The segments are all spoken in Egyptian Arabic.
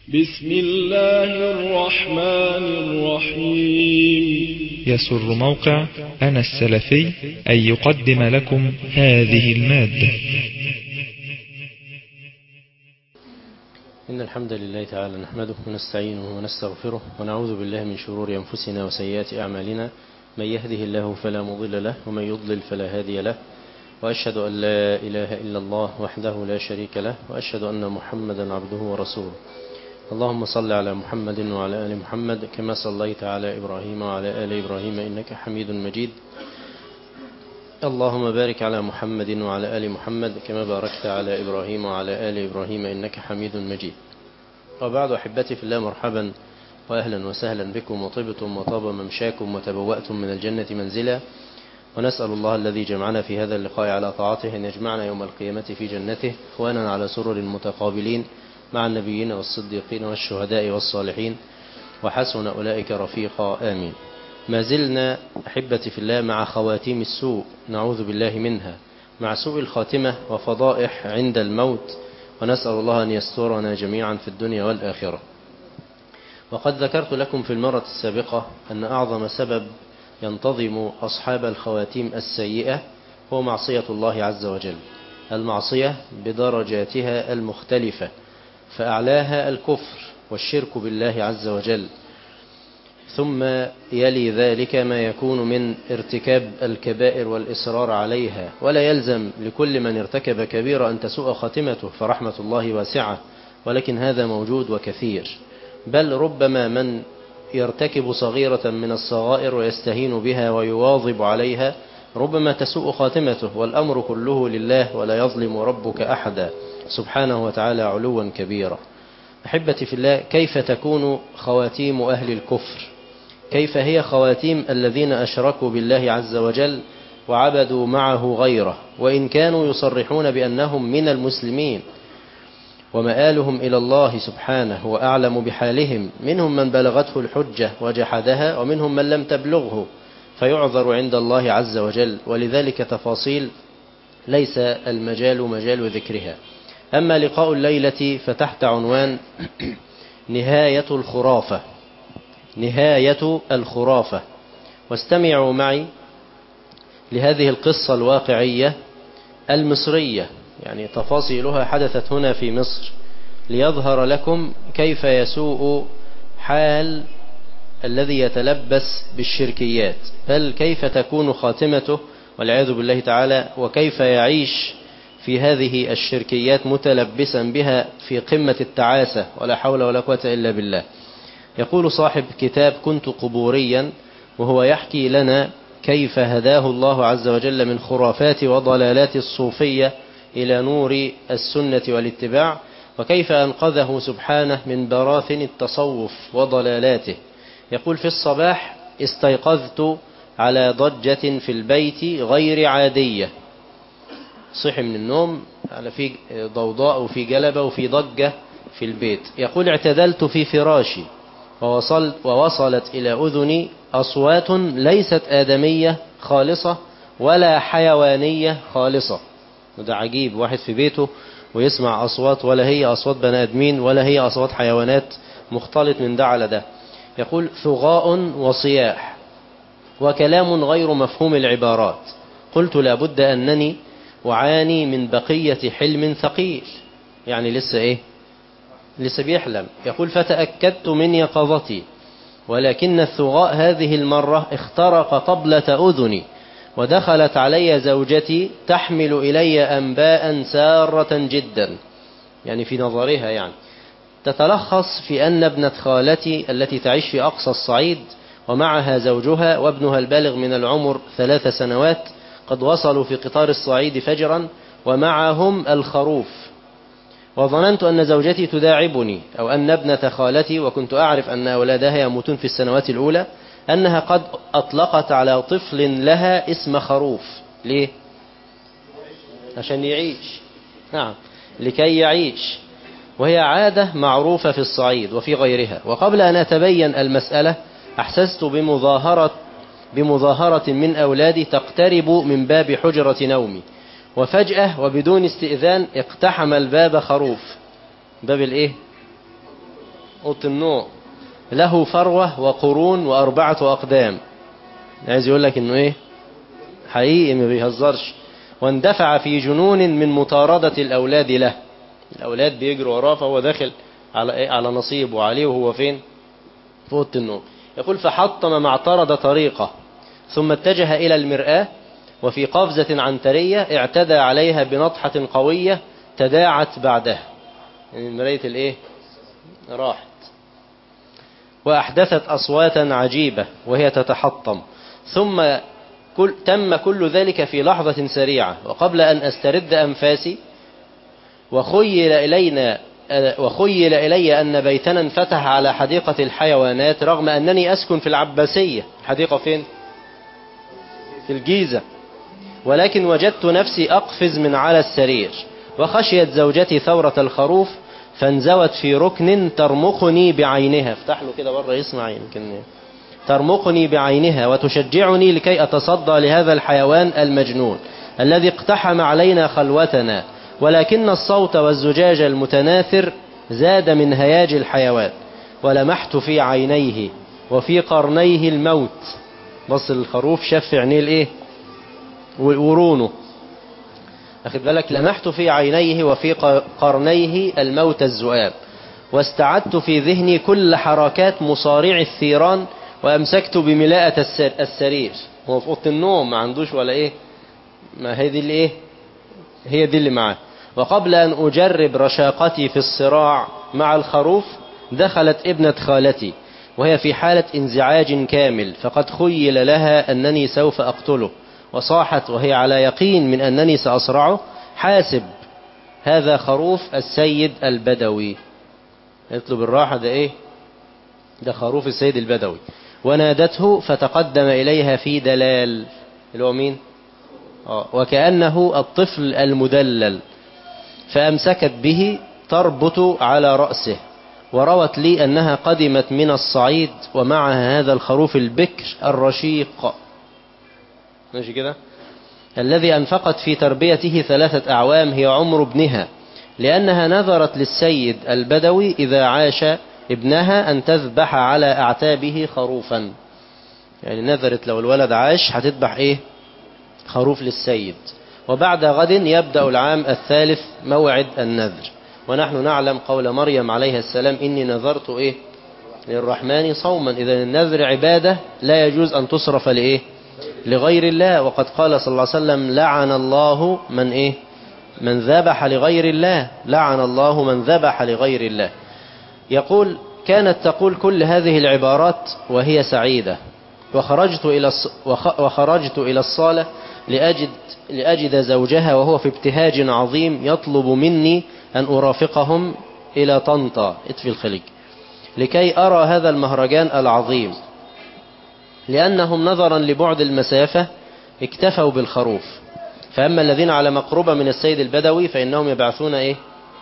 بسم الله الرحمن الرحيم يسر موقع أنا السلفي أن يقدم لكم هذه المادة إن الحمد لله تعالى نحمده ونستعينه ونستغفره ونعوذ بالله من شرور أنفسنا وسيئات أعمالنا من يهده الله فلا مضل له ومن يضلل فلا هادي له وأشهد أن لا إله إلا الله وحده لا شريك له وأشهد أن محمدا عبده ورسوله اللهم صل على محمد وعلى آل محمد كما صليت على إبراهيم وعلى آل إبراهيم إنك حميد مجيد اللهم بارك على محمد وعلى آل محمد كما باركت على إبراهيم وعلى آل إبراهيم إنك حميد مجيد وبعد أحبتي في الله مرحبا وأهلا وسهلا بكم وطبتم وطاب ممشاكم وتبوأتم من الجنة منزلا ونسأل الله الذي جمعنا في هذا اللقاء على طاعته أن يجمعنا يوم القيامة في جنته إخوانا على سرر متقابلين مع النبيين والصديقين والشهداء والصالحين وحسن أولئك رفيقا آمين ما زلنا أحبتي في الله مع خواتيم السوء نعوذ بالله منها مع سوء الخاتمة وفضائح عند الموت ونسأل الله أن يسترنا جميعا في الدنيا والآخرة وقد ذكرت لكم في المرة السابقة أن أعظم سبب ينتظم أصحاب الخواتيم السيئة هو معصية الله عز وجل المعصية بدرجاتها المختلفة فأعلاها الكفر والشرك بالله عز وجل ثم يلي ذلك ما يكون من ارتكاب الكبائر والإصرار عليها ولا يلزم لكل من ارتكب كبيرة أن تسوء خاتمته فرحمة الله واسعة ولكن هذا موجود وكثير بل ربما من يرتكب صغيرة من الصغائر ويستهين بها ويواظب عليها ربما تسوء خاتمته والأمر كله لله ولا يظلم ربك أحدا سبحانه وتعالى علوا كبيرا أحبتي في الله كيف تكون خواتيم أهل الكفر كيف هي خواتيم الذين أشركوا بالله عز وجل وعبدوا معه غيره وإن كانوا يصرحون بأنهم من المسلمين ومآلهم إلى الله سبحانه وأعلم بحالهم منهم من بلغته الحجة وجحدها ومنهم من لم تبلغه فيعذر عند الله عز وجل ولذلك تفاصيل ليس المجال مجال ذكرها أما لقاء الليلة فتحت عنوان نهاية الخرافة نهاية الخرافة واستمعوا معي لهذه القصة الواقعية المصرية يعني تفاصيلها حدثت هنا في مصر ليظهر لكم كيف يسوء حال الذي يتلبس بالشركيات بل كيف تكون خاتمته والعياذ بالله تعالى وكيف يعيش في هذه الشركيات متلبسا بها في قمة التعاسة ولا حول ولا قوة إلا بالله يقول صاحب كتاب كنت قبوريا وهو يحكي لنا كيف هداه الله عز وجل من خرافات وضلالات الصوفية إلى نور السنة والاتباع وكيف أنقذه سبحانه من براثن التصوف وضلالاته يقول في الصباح استيقظت على ضجة في البيت غير عادية صحي من النوم على في ضوضاء وفي جلبة وفي ضجة في البيت يقول اعتدلت في فراشي ووصلت ووصلت إلى أذني أصوات ليست آدمية خالصة ولا حيوانية خالصة وده عجيب واحد في بيته ويسمع أصوات ولا هي أصوات بني آدمين ولا هي أصوات حيوانات مختلط من ده على ده يقول ثغاء وصياح وكلام غير مفهوم العبارات قلت لابد أنني أعاني من بقية حلم ثقيل يعني لسه إيه لسه بيحلم يقول فتأكدت من يقظتي ولكن الثغاء هذه المرة اخترق طبلة أذني ودخلت علي زوجتي تحمل إلي أنباء سارة جدا يعني في نظرها يعني تتلخص في أن ابنة خالتي التي تعيش في أقصى الصعيد ومعها زوجها وابنها البالغ من العمر ثلاث سنوات قد وصلوا في قطار الصعيد فجرا ومعهم الخروف وظننت أن زوجتي تداعبني أو أن ابنة خالتي وكنت أعرف أن أولادها يموتون في السنوات الأولى أنها قد أطلقت على طفل لها اسم خروف ليه؟ عشان يعيش نعم لكي يعيش وهي عادة معروفة في الصعيد وفي غيرها وقبل أن أتبين المسألة أحسست بمظاهرة بمظاهرة من أولادي تقترب من باب حجرة نومي وفجأة وبدون استئذان اقتحم الباب خروف باب الايه أوضة النوم له فروة وقرون وأربعة أقدام عايز يقول لك إنه إيه حقيقي ما بيهزرش واندفع في جنون من مطاردة الأولاد له الأولاد بيجروا وراه فهو داخل على إيه؟ على نصيب وعليه وهو فين في أوضة النوم يقول فحطم ما اعترض طريقه ثم اتجه إلى المرآة وفي قفزة عنترية اعتدى عليها بنطحة قوية تداعت بعدها يعني مراية الايه راحت وأحدثت أصواتا عجيبة وهي تتحطم ثم كل تم كل ذلك في لحظة سريعة وقبل أن أسترد أنفاسي وخيل إلينا وخيل إلي أن بيتنا انفتح على حديقة الحيوانات رغم أنني أسكن في العباسية الحديقة فين؟ في الجيزة ولكن وجدت نفسي أقفز من على السرير وخشيت زوجتي ثورة الخروف فانزوت في ركن ترمقني بعينها افتح له كده بره يسمع يمكن ترمقني بعينها وتشجعني لكي أتصدى لهذا الحيوان المجنون الذي اقتحم علينا خلوتنا ولكن الصوت والزجاج المتناثر زاد من هياج الحيوان ولمحت في عينيه وفي قرنيه الموت بص الخروف شاف في عينيه الايه ورونه أخذ بالك لمحت في عينيه وفي قرنيه الموت الزؤاب واستعدت في ذهني كل حركات مصارع الثيران وأمسكت بملاءة السرير هو في أوضة النوم ما عندوش ولا إيه ما هي دي اللي إيه هي دي اللي معاه وقبل أن أجرب رشاقتي في الصراع مع الخروف دخلت ابنة خالتي وهي في حالة انزعاج كامل فقد خيل لها أنني سوف أقتله وصاحت وهي على يقين من أنني سأصرعه حاسب هذا خروف السيد البدوي اطلب الراحة ده ايه ده خروف السيد البدوي ونادته فتقدم إليها في دلال اللي هو مين آه وكأنه الطفل المدلل فأمسكت به تربط على رأسه وروت لي أنها قدمت من الصعيد ومعها هذا الخروف البكر الرشيق ماشي كده الذي أنفقت في تربيته ثلاثة أعوام هي عمر ابنها لأنها نذرت للسيد البدوي إذا عاش ابنها أن تذبح على أعتابه خروفا يعني نذرت لو الولد عاش هتذبح إيه خروف للسيد وبعد غد يبدأ العام الثالث موعد النذر ونحن نعلم قول مريم عليه السلام إني نذرت إيه للرحمن صوما إذا النذر عبادة لا يجوز أن تصرف لإيه لغير الله وقد قال صلى الله عليه وسلم لعن الله من إيه من ذبح لغير الله لعن الله من ذبح لغير الله يقول كانت تقول كل هذه العبارات وهي سعيدة وخرجت إلى وخرجت إلى الصالة لأجد لأجد زوجها وهو في ابتهاج عظيم يطلب مني أن أرافقهم إلى طنطا إتفي الخليج لكي أرى هذا المهرجان العظيم لأنهم نظرا لبعد المسافة اكتفوا بالخروف فأما الذين على مقربة من السيد البدوي فإنهم يبعثون إيه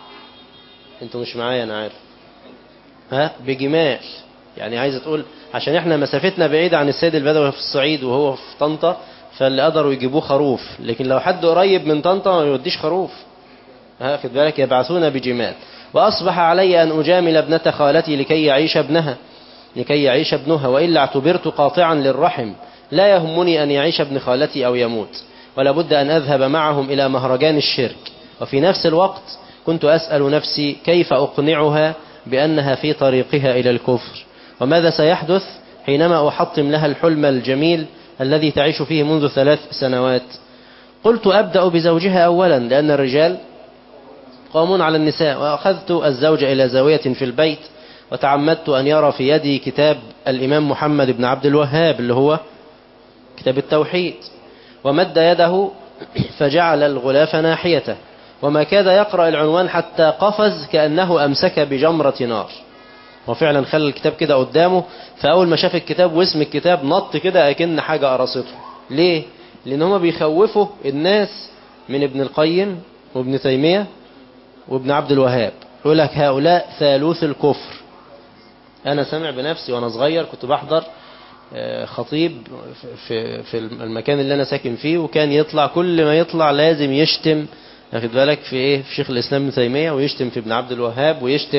انتوا مش معايا أنا عارف ها بجمال يعني عايز تقول عشان احنا مسافتنا بعيدة عن السيد البدوي في الصعيد وهو في طنطا فاللي قدروا يجيبوه خروف لكن لو حد قريب من طنطا ما يوديش خروف ها خد بالك يبعثون بجمال وأصبح علي أن أجامل ابنة خالتي لكي يعيش ابنها لكي يعيش ابنها وإلا اعتبرت قاطعا للرحم لا يهمني أن يعيش ابن خالتي أو يموت ولا بد أن أذهب معهم إلى مهرجان الشرك وفي نفس الوقت كنت أسأل نفسي كيف أقنعها بأنها في طريقها إلى الكفر وماذا سيحدث حينما أحطم لها الحلم الجميل الذي تعيش فيه منذ ثلاث سنوات قلت أبدأ بزوجها أولا لأن الرجال قامون على النساء وأخذت الزوج إلى زاوية في البيت وتعمدت أن يرى في يدي كتاب الإمام محمد بن عبد الوهاب اللي هو كتاب التوحيد ومد يده فجعل الغلاف ناحيته وما كاد يقرأ العنوان حتى قفز كأنه أمسك بجمرة نار وفعلا خلى الكتاب كده قدامه فأول ما شاف الكتاب واسم الكتاب نط كده أكن حاجة قرصته ليه؟ لأن هما بيخوفوا الناس من ابن القيم وابن تيمية وابن عبد الوهاب يقول لك هؤلاء ثالوث الكفر أنا سامع بنفسي وأنا صغير كنت بحضر خطيب في في المكان اللي أنا ساكن فيه وكان يطلع كل ما يطلع لازم يشتم واخد بالك في إيه في شيخ الإسلام ابن تيمية ويشتم في ابن عبد الوهاب ويشتم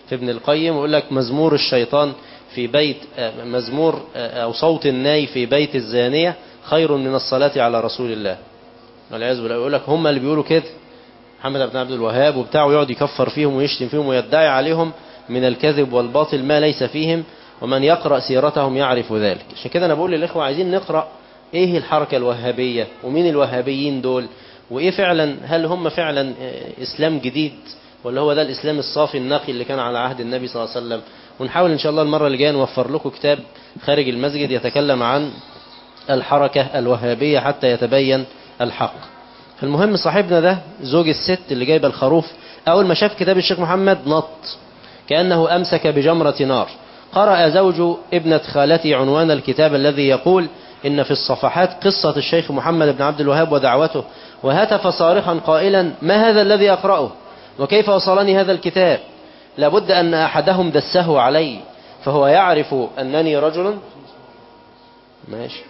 في ابن القيم ويقول لك مزمور الشيطان في بيت مزمور أو صوت الناي في بيت الزانية خير من الصلاة على رسول الله والعياذ بالله يقول لك هم اللي بيقولوا كده محمد بن عبد الوهاب وبتاع ويقعد يكفر فيهم ويشتم فيهم ويدعي عليهم من الكذب والباطل ما ليس فيهم ومن يقرأ سيرتهم يعرف ذلك عشان كده أنا بقول للإخوة عايزين نقرأ إيه الحركة الوهابية ومين الوهابيين دول وإيه فعلا هل هم فعلا إسلام جديد ولا هو ده الإسلام الصافي النقي اللي كان على عهد النبي صلى الله عليه وسلم ونحاول إن شاء الله المرة اللي جاية نوفر لكم كتاب خارج المسجد يتكلم عن الحركة الوهابية حتى يتبين الحق المهم صاحبنا ده زوج الست اللي جايبه الخروف أول ما شاف كتاب الشيخ محمد نط كأنه أمسك بجمرة نار قرأ زوج ابنة خالتي عنوان الكتاب الذي يقول إن في الصفحات قصة الشيخ محمد بن عبد الوهاب ودعوته وهتف صارخا قائلا ما هذا الذي أقرأه وكيف وصلني هذا الكتاب لابد أن أحدهم دسه علي فهو يعرف أنني رجل ماشي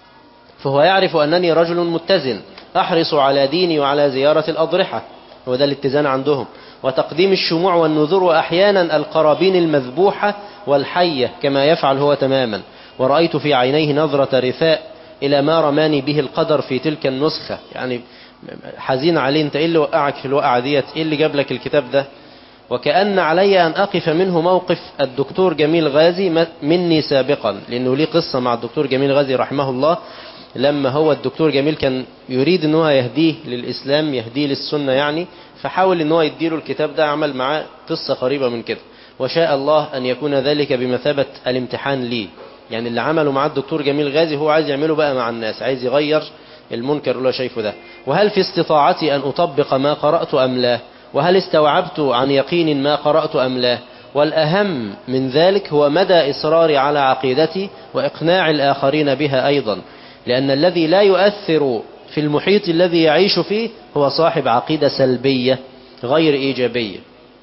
فهو يعرف أنني رجل متزن أحرص على ديني وعلى زيارة الأضرحة هو ده الاتزان عندهم وتقديم الشموع والنذور وأحيانا القرابين المذبوحة والحية كما يفعل هو تماما ورأيت في عينيه نظرة رثاء إلى ما رماني به القدر في تلك النسخة يعني حزين عليه انت ايه اللي وقعك في الوقعة ديت ايه اللي جاب لك الكتاب ده وكأن علي أن أقف منه موقف الدكتور جميل غازي مني سابقا لأنه ليه قصة مع الدكتور جميل غازي رحمه الله لما هو الدكتور جميل كان يريد ان هو يهديه للإسلام يهديه للسنة يعني فحاول ان هو يديله الكتاب ده عمل معاه قصة قريبة من كده وشاء الله أن يكون ذلك بمثابة الامتحان لي يعني اللي عمله مع الدكتور جميل غازي هو عايز يعمله بقى مع الناس عايز يغير المنكر اللي هو شايفه ده وهل في استطاعتي أن أطبق ما قرأت أم لا وهل استوعبت عن يقين ما قرأت أم لا والأهم من ذلك هو مدى إصراري على عقيدتي وإقناع الآخرين بها أيضا لأن الذي لا يؤثر في المحيط الذي يعيش فيه هو صاحب عقيدة سلبية غير إيجابية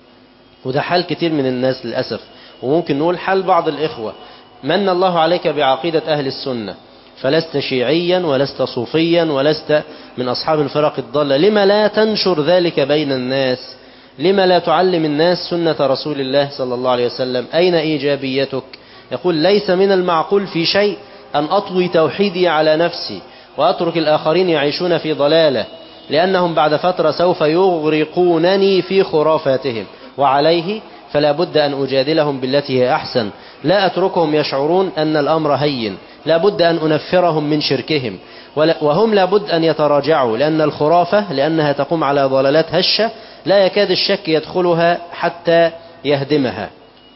وده حال كتير من الناس للأسف وممكن نقول حال بعض الإخوة من الله عليك بعقيدة أهل السنة فلست شيعيا ولست صوفيا ولست من أصحاب الفرق الضالة لما لا تنشر ذلك بين الناس لما لا تعلم الناس سنة رسول الله صلى الله عليه وسلم أين إيجابيتك يقول ليس من المعقول في شيء أن أطوي توحيدي على نفسي وأترك الآخرين يعيشون في ضلالة لأنهم بعد فترة سوف يغرقونني في خرافاتهم وعليه فلا بد أن أجادلهم بالتي هي أحسن لا أتركهم يشعرون أن الأمر هين لا بد أن أنفرهم من شركهم وهم لا بد أن يتراجعوا لأن الخرافة لأنها تقوم على ضلالات هشة لا يكاد الشك يدخلها حتى يهدمها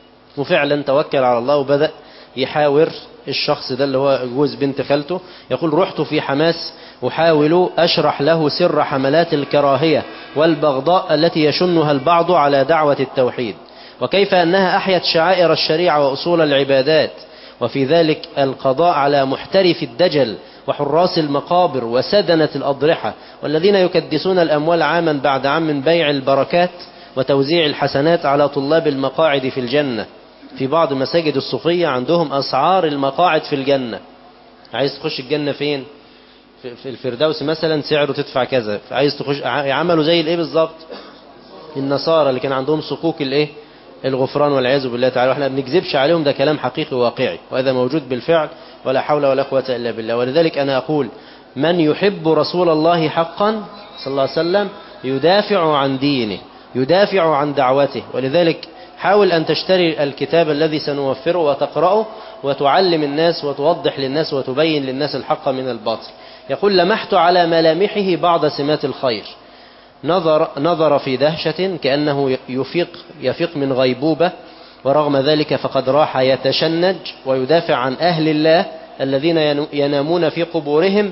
وفعلا توكل على الله وبدأ يحاور الشخص ده اللي هو جوز بنت خالته يقول رحت في حماس أحاول أشرح له سر حملات الكراهية والبغضاء التي يشنها البعض على دعوة التوحيد وكيف أنها أحيت شعائر الشريعة وأصول العبادات وفي ذلك القضاء على محترف الدجل وحراس المقابر وسدنة الأضرحة والذين يكدسون الأموال عاما بعد عام من بيع البركات وتوزيع الحسنات على طلاب المقاعد في الجنة في بعض مساجد الصوفية عندهم أسعار المقاعد في الجنة عايز تخش الجنة فين في الفردوس مثلا سعره تدفع كذا عايز تخش عملوا زي الايه بالظبط النصارى اللي كان عندهم صكوك الايه الغفران والعياذ بالله تعالى واحنا ما بنكذبش عليهم ده كلام حقيقي واقعي وهذا موجود بالفعل ولا حول ولا قوة إلا بالله ولذلك أنا أقول من يحب رسول الله حقا صلى الله عليه وسلم يدافع عن دينه يدافع عن دعوته ولذلك حاول أن تشتري الكتاب الذي سنوفره وتقرأه وتعلم الناس وتوضح للناس وتبين للناس الحق من الباطل يقول لمحت على ملامحه بعض سمات الخير نظر, نظر في دهشة كأنه يفيق, يفيق من غيبوبة ورغم ذلك فقد راح يتشنج ويدافع عن أهل الله الذين ينامون في قبورهم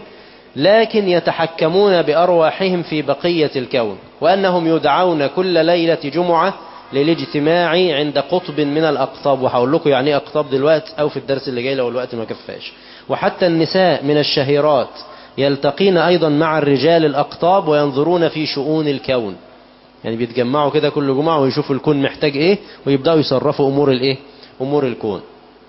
لكن يتحكمون بأرواحهم في بقية الكون وأنهم يدعون كل ليلة جمعة للاجتماع عند قطب من الأقطاب وهقول لكم يعني أقطاب دلوقتي أو في الدرس اللي جاي لو الوقت ما كفاش وحتى النساء من الشهيرات يلتقين أيضا مع الرجال الأقطاب وينظرون في شؤون الكون يعني بيتجمعوا كده كل جمعة ويشوفوا الكون محتاج إيه ويبدأوا يصرفوا أمور الإيه أمور الكون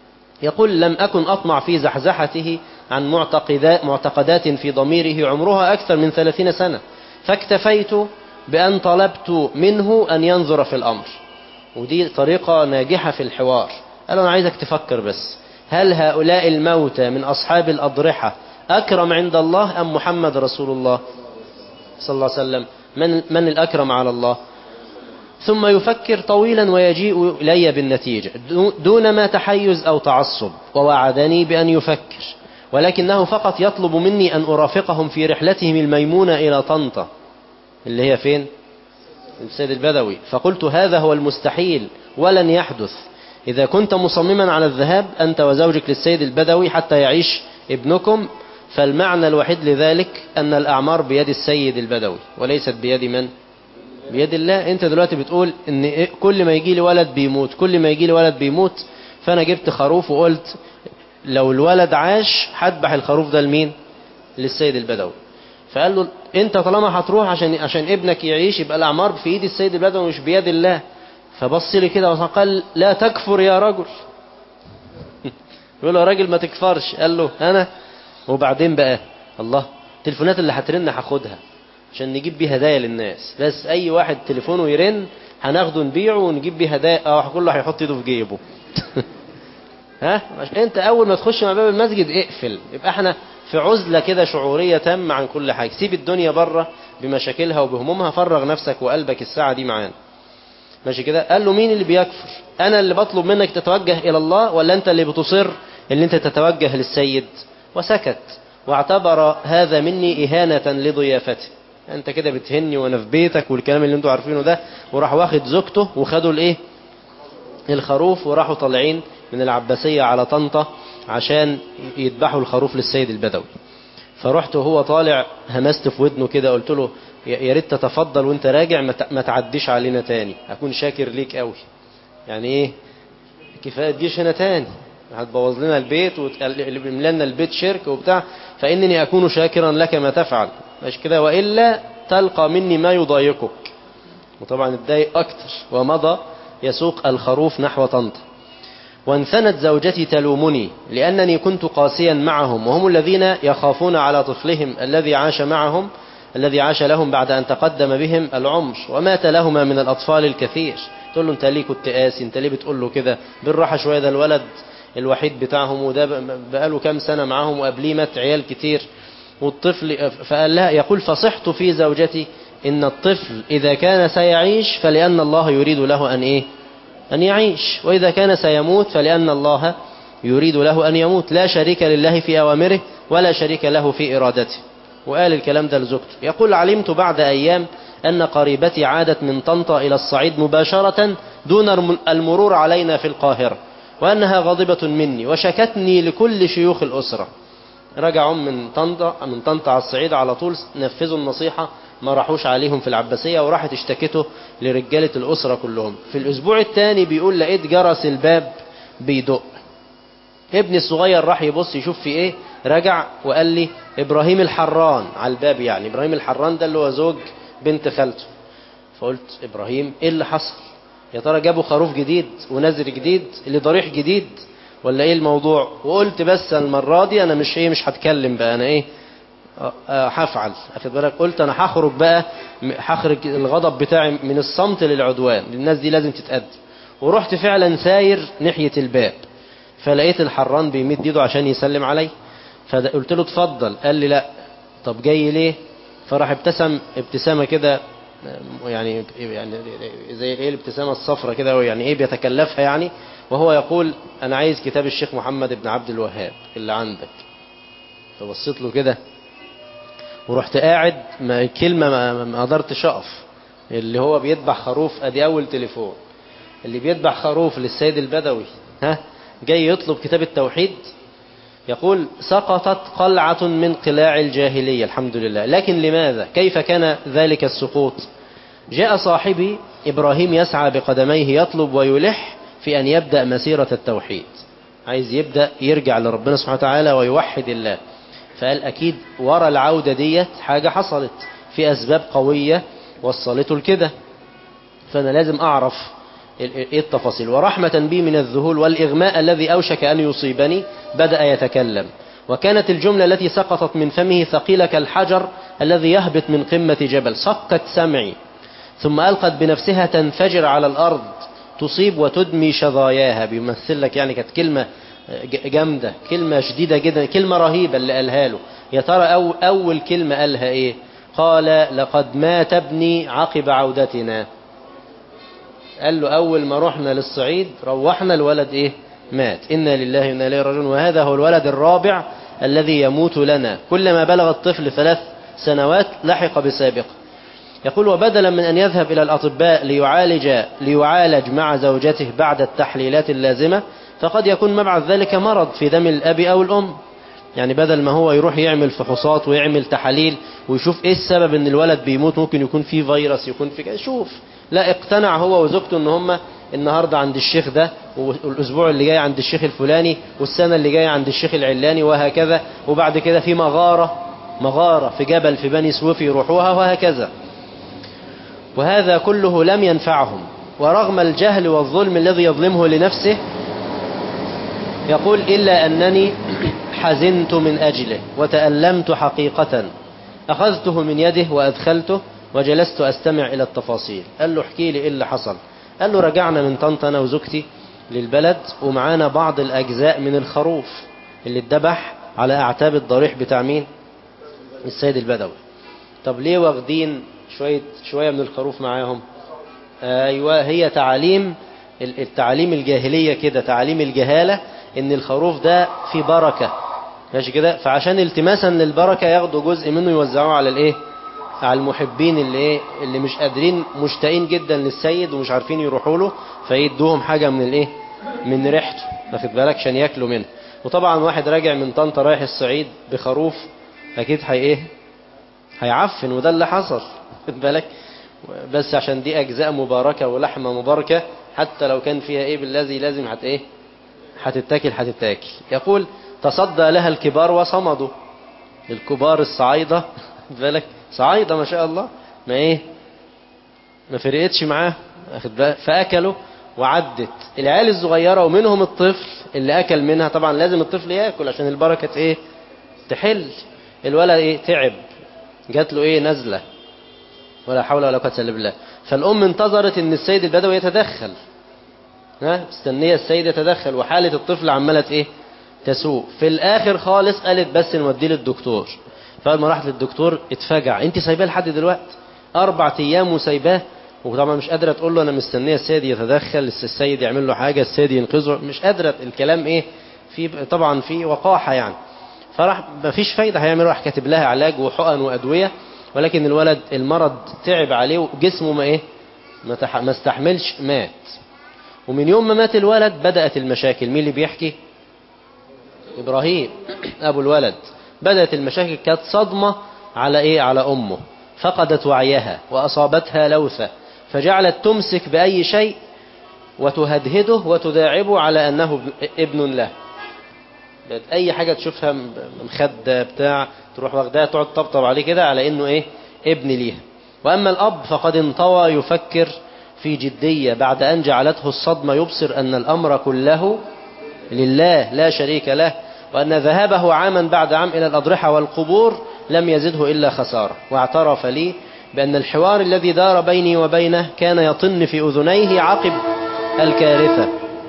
يقول لم أكن أطمع في زحزحته عن معتقدات, معتقدات في ضميره عمرها أكثر من ثلاثين سنة فاكتفيت بأن طلبت منه أن ينظر في الأمر ودي طريقة ناجحة في الحوار قال له أنا عايزك تفكر بس هل هؤلاء الموتى من أصحاب الأضرحة أكرم عند الله أم محمد رسول الله صلى الله عليه وسلم من, من الأكرم على الله ثم يفكر طويلا ويجيء إلي بالنتيجة دون ما تحيز أو تعصب ووعدني بأن يفكر ولكنه فقط يطلب مني أن أرافقهم في رحلتهم الميمونة إلى طنطا اللي هي فين السيد البدوي فقلت هذا هو المستحيل ولن يحدث إذا كنت مصمما على الذهاب أنت وزوجك للسيد البدوي حتى يعيش ابنكم فالمعنى الوحيد لذلك أن الأعمار بيد السيد البدوي وليست بيد من بيد الله انت دلوقتي بتقول ان كل ما يجي لي ولد بيموت كل ما يجي لي ولد بيموت فانا جبت خروف وقلت لو الولد عاش هذبح الخروف ده لمين للسيد البدوي فقال له انت طالما هتروح عشان عشان ابنك يعيش يبقى الاعمار في ايد السيد البدوي مش بيد الله فبص لي كده وقال لا تكفر يا رجل يقول له يا راجل ما تكفرش قال له انا وبعدين بقى الله التليفونات اللي هترن هاخدها عشان نجيب بيه هدايا للناس بس اي واحد تليفونه يرن هناخده نبيعه ونجيب بيه هدايا اه كله هيحط ايده في جيبه ها عشان انت اول ما تخش مع باب المسجد اقفل يبقى احنا في عزلة كده شعورية تامة عن كل حاجة سيب الدنيا بره بمشاكلها وبهمومها فرغ نفسك وقلبك الساعة دي معانا ماشي كده قال له مين اللي بيكفر انا اللي بطلب منك تتوجه الى الله ولا انت اللي بتصر ان انت تتوجه للسيد وسكت واعتبر هذا مني اهانة لضيافته انت كده بتهني وانا في بيتك والكلام اللي انتوا عارفينه ده وراح واخد زوجته وخدوا الايه الخروف وراحوا طالعين من العباسية على طنطا عشان يذبحوا الخروف للسيد البدوي فرحت وهو طالع همست في ودنه كده قلت له يا ريت تتفضل وانت راجع ما تعديش علينا تاني اكون شاكر ليك قوي يعني ايه كفايه تجيش هنا تاني هتبوظ لنا البيت وتملى لنا البيت شرك وبتاع فانني اكون شاكرا لك ما تفعل مش كده والا تلقى مني ما يضايقك وطبعا اتضايق اكتر ومضى يسوق الخروف نحو طنطا وانثنت زوجتي تلومني لأنني كنت قاسيا معهم وهم الذين يخافون على طفلهم الذي عاش معهم الذي عاش لهم بعد أن تقدم بهم العمر ومات لهما من الأطفال الكثير تقول له انت ليه كنت قاسي انت ليه بتقول له كده بالراحة شوية ده الولد الوحيد بتاعهم وده بقاله كام سنة معاهم وقبليه مات عيال كتير والطفل فقال لها يقول فصحت في زوجتي إن الطفل إذا كان سيعيش فلأن الله يريد له أن إيه أن يعيش وإذا كان سيموت فلأن الله يريد له أن يموت لا شريك لله في أوامره ولا شريك له في إرادته وقال الكلام ده لزوجته يقول علمت بعد أيام أن قريبتي عادت من طنطا إلى الصعيد مباشرة دون المرور علينا في القاهرة وأنها غاضبة مني وشكتني لكل شيوخ الأسرة رجعوا من طنطا من طنطا على الصعيد على طول نفذوا النصيحة ما راحوش عليهم في العباسية وراحت اشتكته لرجالة الأسرة كلهم في الأسبوع الثاني بيقول لقيت جرس الباب بيدق ابني الصغير راح يبص يشوف في ايه رجع وقال لي ابراهيم الحران على الباب يعني ابراهيم الحران ده اللي هو زوج بنت خالته فقلت ابراهيم ايه اللي حصل يا ترى جابوا خروف جديد ونذر جديد اللي ضريح جديد ولا ايه الموضوع وقلت بس المرة دي انا مش ايه مش هتكلم بقى انا ايه هفعل اخد بالك قلت انا هخرج بقى هخرج الغضب بتاعي من الصمت للعدوان الناس دي لازم تتقدم ورحت فعلا ساير ناحية الباب فلقيت الحران بيمد ايده عشان يسلم علي فقلت له اتفضل قال لي لا طب جاي ليه فراح ابتسم ابتسامة كده يعني يعني زي ايه الابتسامة الصفرة كده يعني ايه بيتكلفها يعني وهو يقول انا عايز كتاب الشيخ محمد بن عبد الوهاب اللي عندك فبصيت له كده ورحت قاعد ما كلمة ما, ما قدرتش اقف اللي هو بيذبح خروف ادي اول تليفون اللي بيذبح خروف للسيد البدوي ها جاي يطلب كتاب التوحيد يقول سقطت قلعة من قلاع الجاهلية الحمد لله لكن لماذا كيف كان ذلك السقوط جاء صاحبي إبراهيم يسعى بقدميه يطلب ويلح في أن يبدأ مسيرة التوحيد عايز يبدأ يرجع لربنا سبحانه وتعالى ويوحد الله فقال أكيد ورا العودة ديت حاجة حصلت في أسباب قوية وصلته لكده فأنا لازم أعرف ايه التفاصيل ورحمة بي من الذهول والإغماء الذي أوشك أن يصيبني بدأ يتكلم وكانت الجملة التي سقطت من فمه ثقيلة كالحجر الذي يهبط من قمة جبل صكت سمعي ثم ألقت بنفسها تنفجر على الأرض تصيب وتدمي شظاياها بيمثل لك يعني كانت كلمة جامدة كلمة شديدة جدا كلمة رهيبة اللي قالها له يا ترى أو أول كلمة قالها إيه قال لقد مات ابني عقب عودتنا قال له أول ما رحنا للصعيد روحنا الولد إيه مات إنا لله وإنا إليه راجعون وهذا هو الولد الرابع الذي يموت لنا كلما بلغ الطفل ثلاث سنوات لحق بسابقه يقول وبدلا من أن يذهب إلى الأطباء ليعالج, ليعالج مع زوجته بعد التحليلات اللازمة فقد يكون مبعث ذلك مرض في دم الأب أو الأم يعني بدل ما هو يروح يعمل فحوصات ويعمل تحاليل ويشوف ايه السبب ان الولد بيموت ممكن يكون فيه فيروس يكون فيه كده شوف لا اقتنع هو وزوجته ان هم النهاردة عند الشيخ ده والاسبوع اللي جاي عند الشيخ الفلاني والسنة اللي جاي عند الشيخ العلاني وهكذا وبعد كده في مغارة مغارة في جبل في بني سويف يروحوها وهكذا وهذا كله لم ينفعهم ورغم الجهل والظلم الذي يظلمه لنفسه يقول إلا أنني حزنت من أجله وتألمت حقيقة أخذته من يده وأدخلته وجلست أستمع إلى التفاصيل قال له احكي لي إيه اللي حصل قال له رجعنا من طنطا أنا وزوجتي للبلد ومعانا بعض الأجزاء من الخروف اللي اتذبح على أعتاب الضريح بتاع مين السيد البدوي طب ليه واخدين شوية, شوية من الخروف معاهم أيوة هي تعاليم التعاليم الجاهلية كده تعاليم الجهالة ان الخروف ده فيه بركة ماشي كده فعشان التماسا للبركة ياخدوا جزء منه يوزعوه على الايه على المحبين اللي ايه اللي مش قادرين مشتاقين جدا للسيد ومش عارفين يروحوا له فيدوهم حاجة من الايه من ريحته واخد بالك عشان ياكلوا منه وطبعا واحد راجع من طنطا رايح الصعيد بخروف اكيد هي ايه هيعفن وده اللي حصل واخد بالك بس عشان دي اجزاء مباركة ولحمة مباركة حتى لو كان فيها ايه بالذي لازم هت ايه هتتاكل هتتاكل يقول تصدى لها الكبار وصمدوا الكبار الصعايدة بالك صعايدة ما شاء الله ما ايه ما فرقتش معاه فأكلوا وعدت العيال الصغيرة ومنهم الطفل اللي أكل منها طبعا لازم الطفل يأكل عشان البركة ايه تحل الولد ايه تعب جات له ايه نزلة ولا حول ولا قوة الا بالله فالأم انتظرت ان السيد البدوي يتدخل ها مستنية السيد يتدخل وحالة الطفل عمالة ايه تسوء في الاخر خالص قالت بس نوديه للدكتور فاول ما راحت للدكتور اتفاجع انت سايباه لحد دلوقتي اربع ايام وسايباه وطبعا مش قادرة تقول له انا مستنية السيد يتدخل السيد يعمل له حاجة السيد ينقذه مش قادرة الكلام ايه في طبعا في وقاحة يعني فراح مفيش فايدة هيعمل راح كاتب لها علاج وحقن وادوية ولكن الولد المرض تعب عليه وجسمه ما ايه ما, تح... ما استحملش مات ومن يوم ما مات الولد بدأت المشاكل مين اللي بيحكي إبراهيم أبو الولد بدأت المشاكل كانت صدمة على إيه على أمه فقدت وعيها وأصابتها لوثة فجعلت تمسك بأي شيء وتهدهده وتداعبه على أنه ابن له أي حاجة تشوفها مخدة بتاع تروح واخدها تقعد تطبطب عليه كده على أنه إيه ابن ليها وأما الأب فقد انطوى يفكر في جدية بعد أن جعلته الصدمة يبصر أن الأمر كله لله لا شريك له وأن ذهابه عاما بعد عام إلى الأضرحة والقبور لم يزده إلا خسارة واعترف لي بأن الحوار الذي دار بيني وبينه كان يطن في أذنيه عقب الكارثة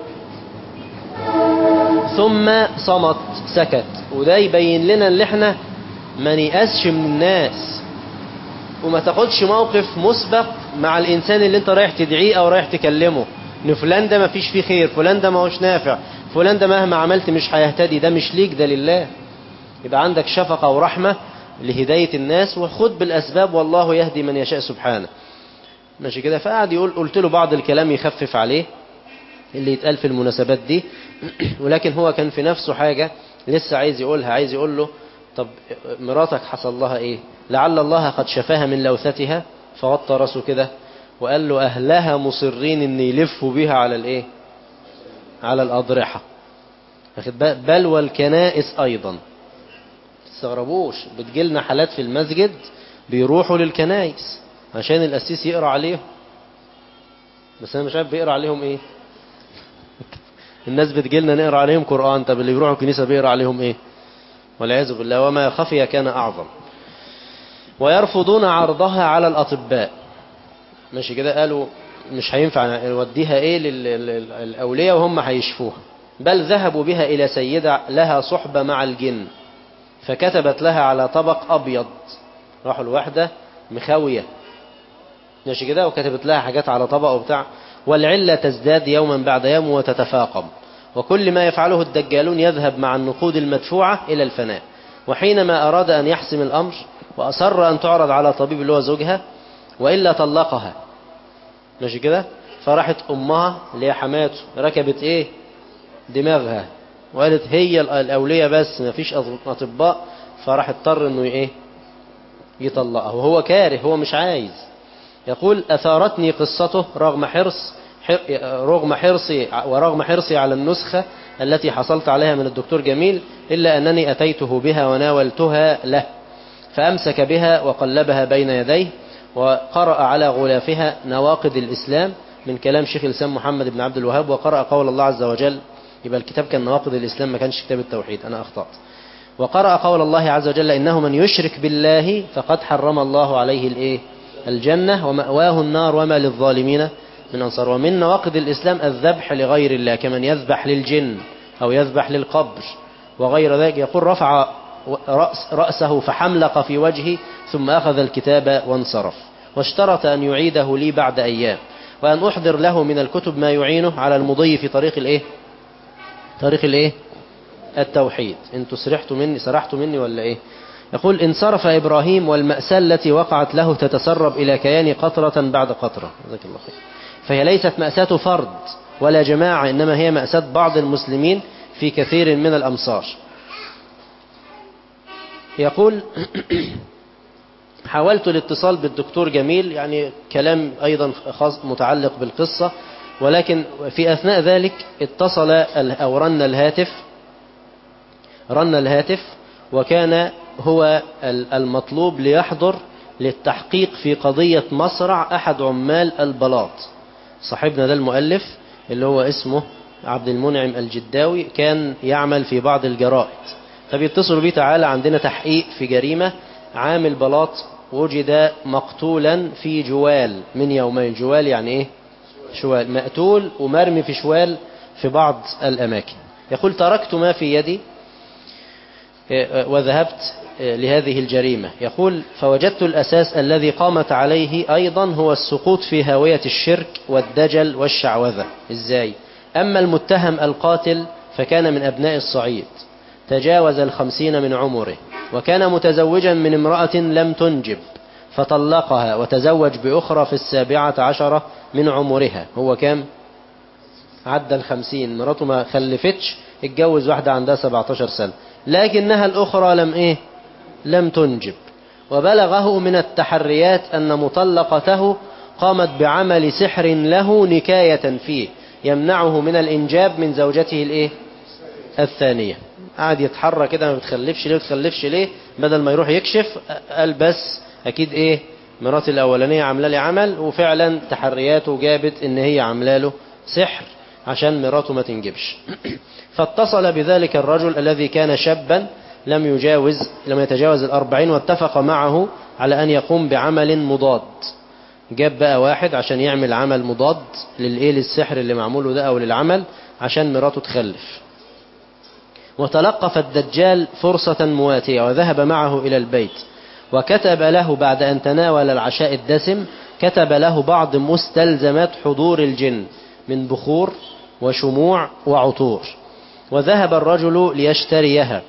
ثم صمت سكت وده يبين لنا اللي احنا ما نيأسش من الناس وما تاخدش موقف مسبق مع الإنسان اللي انت رايح تدعيه أو رايح تكلمه ان فلان ده ما فيش فيه خير فلان ده ما هوش نافع فلان ده مهما عملت مش هيهتدي ده مش ليك ده لله يبقى عندك شفقة ورحمة لهداية الناس وخد بالأسباب والله يهدي من يشاء سبحانه ماشي كده فقعد يقول قلت له بعض الكلام يخفف عليه اللي يتقال في المناسبات دي ولكن هو كان في نفسه حاجة لسه عايز يقولها عايز يقول له طب مراتك حصل لها ايه لعل الله قد شفاها من لوثتها فوطى راسه كده وقال له أهلها مصرين ان يلفوا بها على الايه على الأضرحة بل والكنائس أيضا تستغربوش بتجيلنا حالات في المسجد بيروحوا للكنائس عشان القسيس يقرأ عليهم بس أنا مش عارف بيقرأ عليهم إيه الناس بتجيلنا نقرأ عليهم قرآن طب اللي بيروحوا الكنيسة بيقرأ عليهم إيه والعياذ بالله وما خفي كان أعظم ويرفضون عرضها على الأطباء ماشي كده قالوا مش هينفع نوديها ايه للأولياء وهم هيشفوها بل ذهبوا بها إلى سيدة لها صحبة مع الجن فكتبت لها على طبق أبيض راحوا الواحدة مخاوية ماشي كده وكتبت لها حاجات على طبق وبتاع والعلة تزداد يوما بعد يوم وتتفاقم وكل ما يفعله الدجالون يذهب مع النقود المدفوعة إلى الفناء وحينما أراد أن يحسم الأمر وأصر أن تعرض على طبيب اللي هو زوجها وإلا طلقها ماشي كده فراحت أمها اللي هي حماته ركبت إيه دماغها وقالت هي الأولية بس ما فيش أطباء فراح اضطر إنه إيه يطلقها وهو كاره هو مش عايز يقول أثارتني قصته رغم حرص رغم حرصي ورغم حرصي على النسخة التي حصلت عليها من الدكتور جميل إلا أنني أتيته بها وناولتها له فأمسك بها وقلبها بين يديه وقرأ على غلافها نواقض الإسلام من كلام شيخ الإسلام محمد بن عبد الوهاب وقرأ قول الله عز وجل يبقى الكتاب كان نواقض الإسلام ما كانش كتاب التوحيد أنا أخطأت وقرأ قول الله عز وجل إنه من يشرك بالله فقد حرم الله عليه الإيه الجنة ومأواه النار وما للظالمين من أنصار ومن نواقض الإسلام الذبح لغير الله كمن يذبح للجن أو يذبح للقبر وغير ذلك يقول رفع رأس رأسه فحملق في وجهه ثم أخذ الكتاب وانصرف واشترط أن يعيده لي بعد أيام وأن أحضر له من الكتب ما يعينه على المضي في طريق الإيه طريق الإيه التوحيد انتوا سرحتوا مني سرحتوا مني ولا إيه يقول انصرف إبراهيم والمأساة التي وقعت له تتسرب إلى كيان قطرة بعد قطرة جزاك الله خير فهي ليست مأساة فرد ولا جماعة إنما هي مأساة بعض المسلمين في كثير من الأمصار يقول حاولت الاتصال بالدكتور جميل يعني كلام أيضا خاص متعلق بالقصة ولكن في أثناء ذلك اتصل أو رن الهاتف رن الهاتف وكان هو المطلوب ليحضر للتحقيق في قضية مصرع أحد عمال البلاط صاحبنا ده المؤلف اللي هو اسمه عبد المنعم الجداوي كان يعمل في بعض الجرائد فبيتصلوا بيه تعالى عندنا تحقيق في جريمة عامل بلاط وجد مقتولا في جوال من يومين جوال يعني ايه شوال مقتول ومرمي في شوال في بعض الأماكن يقول تركت ما في يدي وذهبت لهذه الجريمة يقول فوجدت الأساس الذي قامت عليه أيضا هو السقوط في هاوية الشرك والدجل والشعوذة إزاي أما المتهم القاتل فكان من أبناء الصعيد تجاوز الخمسين من عمره وكان متزوجا من امرأة لم تنجب فطلقها وتزوج بأخرى في السابعة عشرة من عمرها هو كام عدى الخمسين مراته ما خلفتش اتجوز واحدة عندها 17 سنة لكنها الأخرى لم إيه لم تنجب وبلغه من التحريات أن مطلقته قامت بعمل سحر له نكاية فيه يمنعه من الإنجاب من زوجته الإيه الثانية قعد يتحرى كده ما بتخلفش ليه بتخلفش ليه بدل ما يروح يكشف قال بس أكيد إيه مرات الأولانية عاملة لي عمل وفعلا تحرياته جابت إن هي عاملة له سحر عشان مراته ما تنجبش فاتصل بذلك الرجل الذي كان شابا لم يجاوز لم يتجاوز الأربعين واتفق معه على أن يقوم بعمل مضاد جاب بقى واحد عشان يعمل عمل مضاد للإيه للسحر اللي معموله ده أو للعمل عشان مراته تخلف وتلقف الدجال فرصة مواتية وذهب معه إلى البيت وكتب له بعد أن تناول العشاء الدسم كتب له بعض مستلزمات حضور الجن من بخور وشموع وعطور وذهب الرجل ليشتريها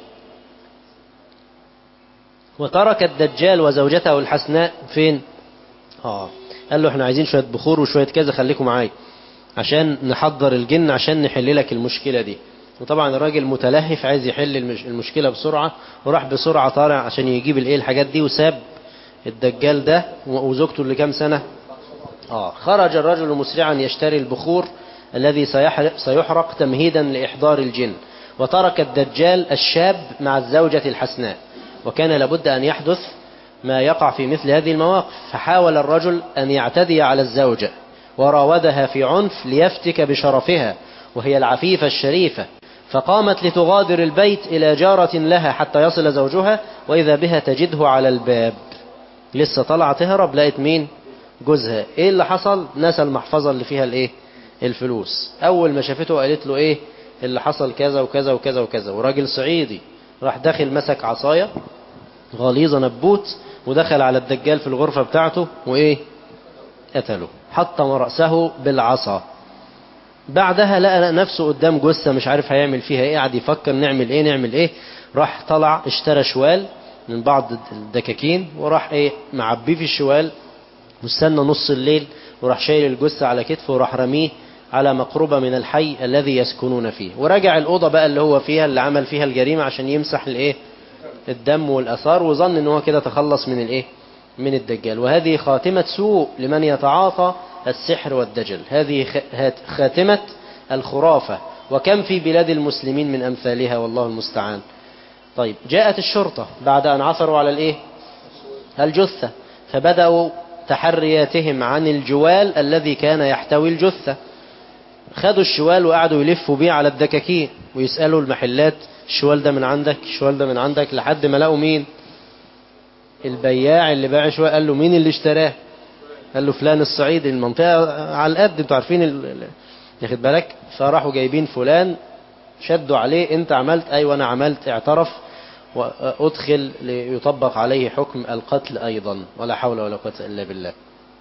وترك الدجال وزوجته الحسناء فين آه قال له احنا عايزين شوية بخور وشوية كذا خليكم معايا عشان نحضر الجن عشان نحل لك المشكلة دي وطبعا الراجل متلهف عايز يحل المشكلة بسرعة وراح بسرعة طالع عشان يجيب الايه الحاجات دي وساب الدجال ده وزوجته اللي كام سنة آه خرج الرجل مسرعا يشتري البخور الذي سيحرق تمهيدا لإحضار الجن وترك الدجال الشاب مع الزوجة الحسناء وكان لابد أن يحدث ما يقع في مثل هذه المواقف فحاول الرجل أن يعتدي على الزوجة وراودها في عنف ليفتك بشرفها وهي العفيفة الشريفة فقامت لتغادر البيت إلى جارة لها حتى يصل زوجها وإذا بها تجده على الباب لسه طلع تهرب لقيت مين جوزها ايه اللي حصل نسى المحفظة اللي فيها الايه الفلوس اول ما شافته قالت له ايه اللي حصل كذا وكذا وكذا وكذا وراجل صعيدي راح داخل مسك عصاية غليظة نبوت ودخل على الدجال في الغرفة بتاعته وايه قتله حطم رأسه بالعصا بعدها لقى نفسه قدام جثة مش عارف هيعمل فيها ايه قاعد يفكر نعمل ايه نعمل ايه راح طلع اشترى شوال من بعض الدكاكين وراح ايه معبيه في الشوال واستنى نص الليل وراح شايل الجثة على كتفه وراح رميه على مقربة من الحي الذي يسكنون فيه ورجع الأوضة بقى اللي هو فيها اللي عمل فيها الجريمة عشان يمسح الايه الدم والأثار وظن ان هو كده تخلص من الايه من الدجال وهذه خاتمة سوء لمن يتعاطى السحر والدجل هذه خاتمة الخرافة وكم في بلاد المسلمين من أمثالها والله المستعان طيب جاءت الشرطة بعد أن عثروا على الإيه الجثة فبدأوا تحرياتهم عن الجوال الذي كان يحتوي الجثة خدوا الشوال وقعدوا يلفوا بيه على الدكاكين ويسألوا المحلات الشوال ده من عندك الشوال ده من عندك لحد ما لقوا مين البياع اللي باع شوال قال له مين اللي اشتراه قال له فلان الصعيد المنطقة على القد انتوا عارفين ياخد بالك فراحوا جايبين فلان شدوا عليه انت عملت ايوه انا عملت اعترف وادخل ليطبق عليه حكم القتل ايضا ولا حول ولا قوة الا بالله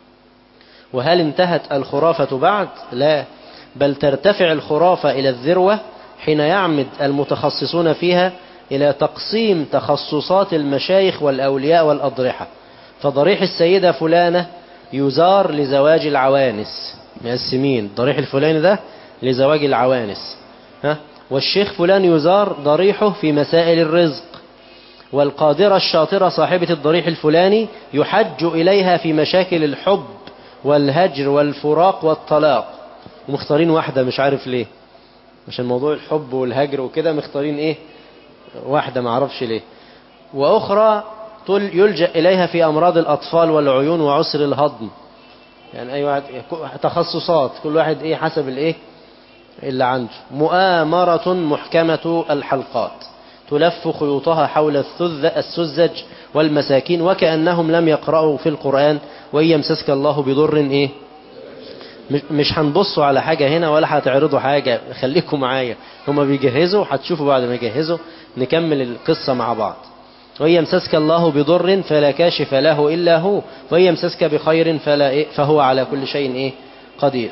وهل انتهت الخرافة بعد لا بل ترتفع الخرافة الى الذروة حين يعمد المتخصصون فيها الى تقسيم تخصصات المشايخ والاولياء والاضرحة فضريح السيدة فلانة يزار لزواج العوانس مقسمين ضريح الفلاني ده لزواج العوانس ها والشيخ فلان يزار ضريحه في مسائل الرزق والقادرة الشاطرة صاحبة الضريح الفلاني يحج إليها في مشاكل الحب والهجر والفراق والطلاق ومختارين واحدة مش عارف ليه عشان موضوع الحب والهجر وكده مختارين ايه واحدة معرفش ليه وأخرى يلجأ إليها في أمراض الأطفال والعيون وعسر الهضم يعني أي واحد تخصصات كل واحد إيه حسب الإيه اللي عنده مؤامرة محكمة الحلقات تلف خيوطها حول الثذ السذج والمساكين وكأنهم لم يقرأوا في القرآن وإن يمسسك الله بضر إيه مش هنبصوا على حاجة هنا ولا هتعرضوا حاجة خليكم معايا هما بيجهزوا هتشوفوا بعد ما يجهزوا نكمل القصة مع بعض وإن يمسسك الله بضر فلا كاشف له إلا هو وإن يمسسك بخير فلا إيه فهو على كل شيء إيه قدير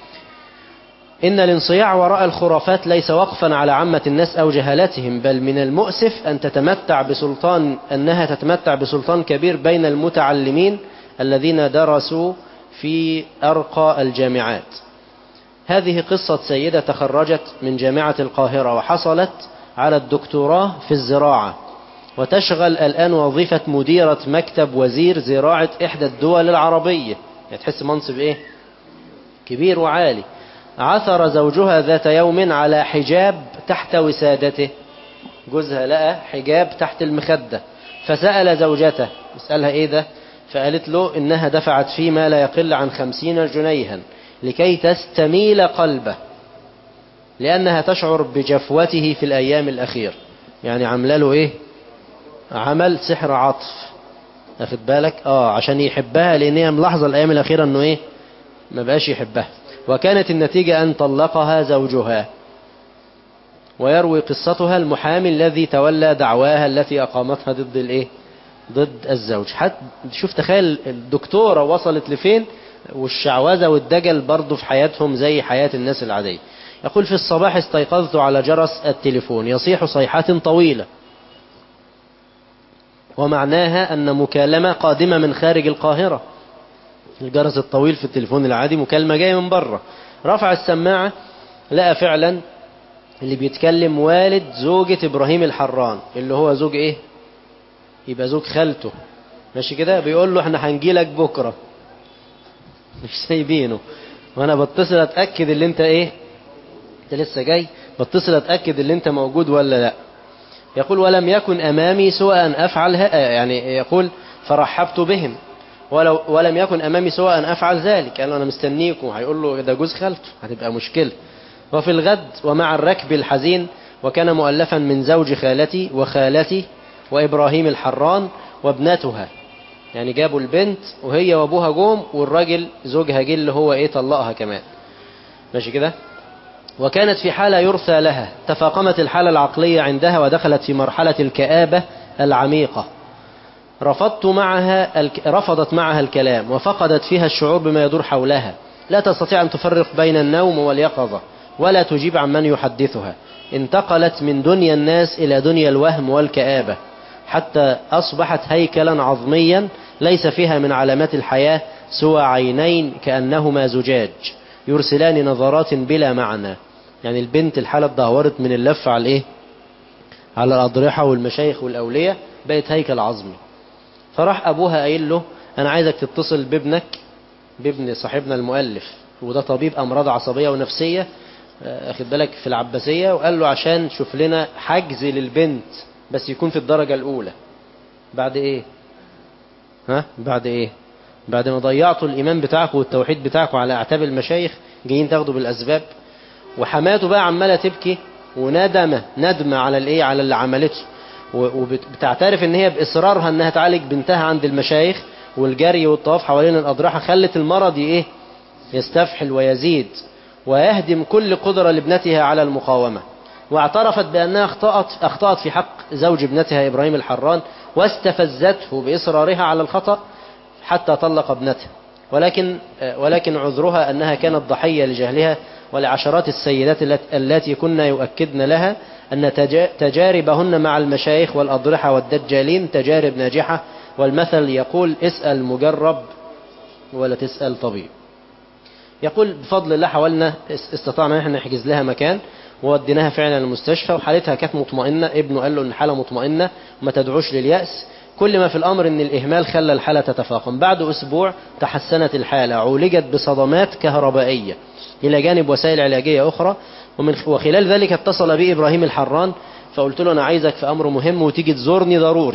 إن الانصياع وراء الخرافات ليس وقفا على عامة الناس أو جهالتهم بل من المؤسف أن تتمتع بسلطان أنها تتمتع بسلطان كبير بين المتعلمين الذين درسوا في أرقى الجامعات هذه قصة سيدة تخرجت من جامعة القاهرة وحصلت على الدكتوراه في الزراعة وتشغل الآن وظيفة مديرة مكتب وزير زراعة إحدى الدول العربية يعني تحس منصب إيه كبير وعالي عثر زوجها ذات يوم على حجاب تحت وسادته جوزها لقى حجاب تحت المخدة فسأل زوجته اسألها إيه ده فقالت له إنها دفعت فيه ما لا يقل عن خمسين جنيها لكي تستميل قلبه لأنها تشعر بجفوته في الأيام الأخير يعني عامله له إيه عمل سحر عطف أخد بالك آه عشان يحبها لأن هي ملاحظة الأيام الأخيرة أنه إيه ما بقاش يحبها وكانت النتيجة أن طلقها زوجها ويروي قصتها المحامي الذي تولى دعواها التي أقامتها ضد الإيه ضد الزوج حتى شوف تخيل الدكتورة وصلت لفين والشعوذة والدجل برضه في حياتهم زي حياة الناس العادية يقول في الصباح استيقظت على جرس التليفون يصيح صيحات طويلة ومعناها أن مكالمة قادمة من خارج القاهرة الجرس الطويل في التليفون العادي مكالمة جاية من بره رفع السماعة لقى فعلا اللي بيتكلم والد زوجة إبراهيم الحران اللي هو زوج إيه يبقى زوج خالته ماشي كده بيقول له احنا هنجيلك بكرة مش سايبينه وانا بتصل اتأكد اللي انت ايه انت لسه جاي بتصل اتأكد اللي انت موجود ولا لا يقول ولم يكن امامي سوى ان افعل يعني يقول فرحبت بهم ولو ولم يكن امامي سوى ان افعل ذلك قال له انا مستنيكم هيقول له ده جوز خالته هتبقى مشكلة وفي الغد ومع الركب الحزين وكان مؤلفا من زوج خالتي وخالتي وإبراهيم الحران وابنتها يعني جابوا البنت وهي وابوها جوم والراجل زوجها جه اللي هو ايه طلقها كمان ماشي كده وكانت في حالة يرثى لها تفاقمت الحالة العقلية عندها ودخلت في مرحلة الكآبة العميقة رفضت معها الك... رفضت معها الكلام وفقدت فيها الشعور بما يدور حولها لا تستطيع أن تفرق بين النوم واليقظة ولا تجيب عن من يحدثها انتقلت من دنيا الناس إلى دنيا الوهم والكآبة حتى أصبحت هيكلا عظميا ليس فيها من علامات الحياة سوى عينين كأنهما زجاج يرسلان نظرات بلا معنى يعني البنت الحالة اتدهورت من اللف على الايه على الأضرحة والمشايخ والأولياء بقت هيكل عظمي فراح أبوها قايل له أنا عايزك تتصل بابنك بابن صاحبنا المؤلف وده طبيب أمراض عصبية ونفسية أخد بالك في العباسية وقال له عشان شوف لنا حجز للبنت بس يكون في الدرجة الأولى بعد إيه ها بعد إيه بعد ما ضيعتوا الإيمان بتاعكم والتوحيد بتاعكم على أعتاب المشايخ جايين تاخدوا بالأسباب وحماته بقى عمالة تبكي وندمة ندمة على الإيه على اللي عملته وبتعترف ان هي باصرارها انها تعالج بنتها عند المشايخ والجري والطواف حوالين الاضرحه خلت المرض ايه يستفحل ويزيد ويهدم كل قدره لابنتها على المقاومه واعترفت بانها اخطات اخطات في حق زوج ابنتها ابراهيم الحران واستفزته باصرارها على الخطا حتى طلق ابنتها ولكن ولكن عذرها انها كانت ضحيه لجهلها ولعشرات السيدات التي كنا يؤكدن لها أن تجاربهن مع المشايخ والأضرحة والدجالين تجارب ناجحة والمثل يقول اسأل مجرب ولا تسأل طبيب يقول بفضل الله حاولنا استطعنا نحن نحجز لها مكان ووديناها فعلا المستشفى وحالتها كانت مطمئنة ابنه قال له ان الحالة مطمئنة وما تدعوش لليأس كل ما في الأمر ان الإهمال خلى الحالة تتفاقم بعد أسبوع تحسنت الحالة عولجت بصدمات كهربائية إلى جانب وسائل علاجية أخرى ومن وخلال ذلك اتصل بي إبراهيم الحران فقلت له أنا عايزك في أمر مهم وتيجي تزورني ضروري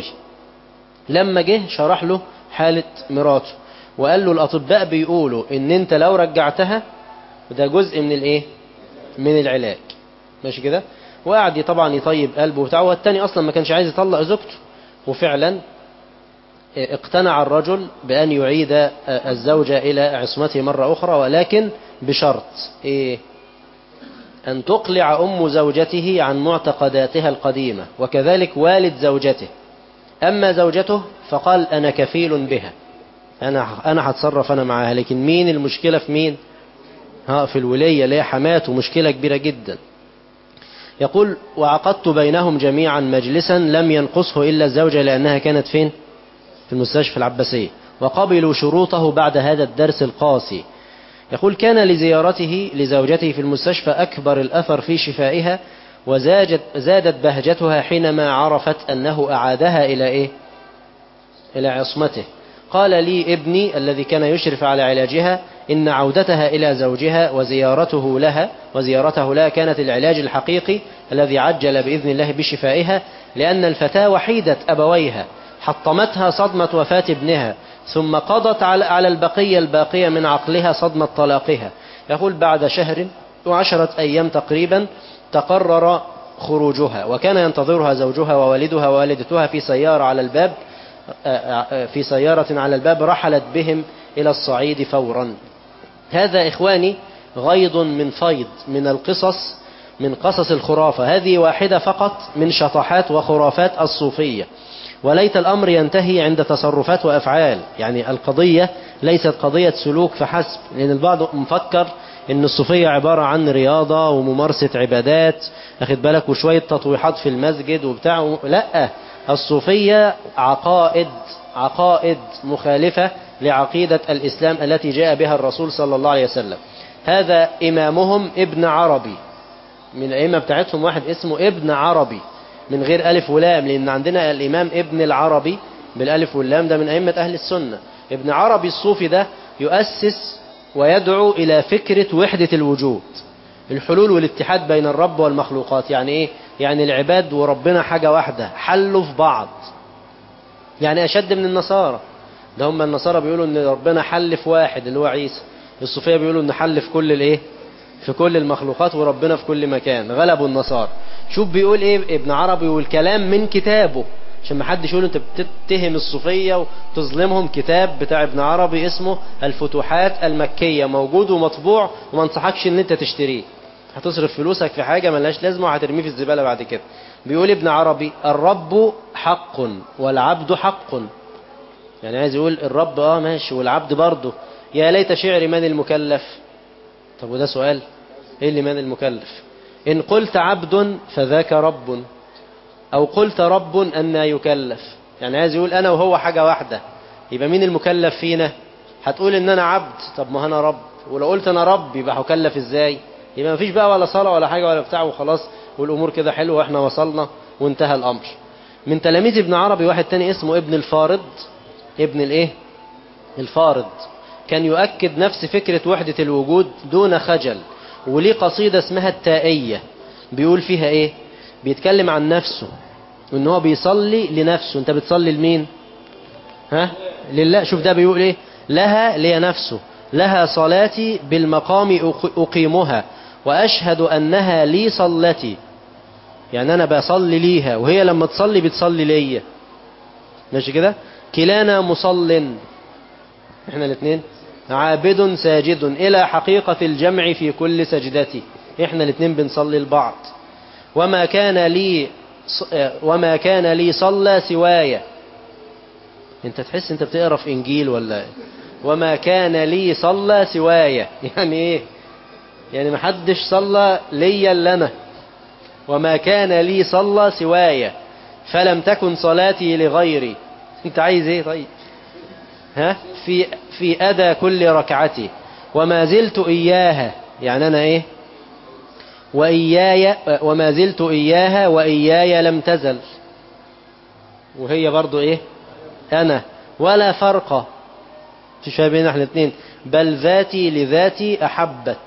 لما جه شرح له حالة مراته وقال له الأطباء بيقولوا إن أنت لو رجعتها ده جزء من الإيه من العلاج ماشي كده وقعد طبعا يطيب قلبه وبتاعه والتاني أصلا ما كانش عايز يطلق زوجته وفعلا اقتنع الرجل بأن يعيد الزوجة إلى عصمته مرة أخرى ولكن بشرط إيه أن تقلع أم زوجته عن معتقداتها القديمة وكذلك والد زوجته أما زوجته فقال أنا كفيل بها أنا أنا هتصرف أنا معاها لكن مين المشكلة في مين ها في الولية اللي هي حماته مشكلة كبيرة جدا يقول وعقدت بينهم جميعا مجلسا لم ينقصه إلا الزوجة لأنها كانت فين في المستشفى العباسية وقبلوا شروطه بعد هذا الدرس القاسي يقول كان لزيارته لزوجته في المستشفى أكبر الأثر في شفائها وزادت زادت بهجتها حينما عرفت أنه أعادها إلى إيه إلى عصمته قال لي ابني الذي كان يشرف على علاجها إن عودتها إلى زوجها وزيارته لها وزيارته لها كانت العلاج الحقيقي الذي عجل بإذن الله بشفائها لأن الفتاة وحيدة أبويها حطمتها صدمة وفاة ابنها ثم قضت على البقية الباقية من عقلها صدمة طلاقها يقول بعد شهر وعشرة أيام تقريبا تقرر خروجها وكان ينتظرها زوجها ووالدها ووالدتها في سيارة على الباب في سيارة على الباب رحلت بهم إلى الصعيد فورا هذا إخواني غيض من فيض من القصص من قصص الخرافة هذه واحدة فقط من شطحات وخرافات الصوفية وليت الأمر ينتهي عند تصرفات وأفعال يعني القضية ليست قضية سلوك فحسب لأن البعض مفكر ان الصوفية عبارة عن رياضة وممارسة عبادات أخد بالك وشوية تطويحات في المسجد وبتاع لا الصوفية عقائد عقائد مخالفة لعقيدة الإسلام التي جاء بها الرسول صلى الله عليه وسلم هذا إمامهم ابن عربي من الأئمة بتاعتهم واحد اسمه ابن عربي من غير ألف ولام لأن عندنا الإمام ابن العربي بالألف واللام ده من أئمة أهل السنة ابن عربي الصوفي ده يؤسس ويدعو إلى فكرة وحدة الوجود الحلول والاتحاد بين الرب والمخلوقات يعني إيه؟ يعني العباد وربنا حاجة واحدة حلوا في بعض يعني أشد من النصارى ده هم النصارى بيقولوا ان ربنا حل في واحد اللي هو عيسى الصوفية بيقولوا ان حل في كل الايه في كل المخلوقات وربنا في كل مكان غلبوا النصارى شوف بيقول ايه ابن عربي والكلام من كتابه عشان ما حدش يقول انت بتتهم الصوفية وتظلمهم كتاب بتاع ابن عربي اسمه الفتوحات المكية موجود ومطبوع وما انصحكش ان انت تشتريه هتصرف فلوسك في حاجة ملهاش لازمة وهترميه في الزبالة بعد كده بيقول ابن عربي الرب حق والعبد حق يعني عايز يقول الرب اه ماشي والعبد برضه يا ليت شعري من المكلف طب وده سؤال ايه اللي من المكلف ان قلت عبد فذاك رب او قلت رب ان يكلف يعني عايز يقول انا وهو حاجة واحدة يبقى مين المكلف فينا هتقول ان انا عبد طب ما انا رب ولو قلت انا رب يبقى هكلف ازاي يبقى مفيش بقى ولا صلاة ولا حاجة ولا بتاع وخلاص والامور كده حلوة واحنا وصلنا وانتهى الامر من تلاميذ ابن عربي واحد تاني اسمه ابن الفارض ابن الايه الفارض كان يؤكد نفس فكرة وحدة الوجود دون خجل وليه قصيدة اسمها التائية بيقول فيها ايه بيتكلم عن نفسه وان هو بيصلي لنفسه انت بتصلي لمين ها لله شوف ده بيقول ايه لها لي نفسه لها صلاتي بالمقام أقيمها وأشهد أنها لي صلتي يعني أنا بصلي ليها وهي لما تصلي بتصلي ليا ماشي كده كلانا مصل احنا الاثنين عابد ساجد إلى حقيقة الجمع في كل سجدتي احنا الاثنين بنصلي لبعض وما كان لي وما كان لي صلى سوايا انت تحس انت بتقرا في انجيل ولا وما كان لي صلى سوايا يعني ايه يعني ما حدش صلى ليا الا انا وما كان لي صلى سوايا فلم تكن صلاتي لغيري انت عايز ايه طيب ها في في أدى كل ركعتي وما زلت إياها يعني أنا إيه وإياي وما زلت إياها وإياي لم تزل وهي برضو إيه أنا ولا فرق تشابه بين احنا الاثنين بل ذاتي لذاتي أحبت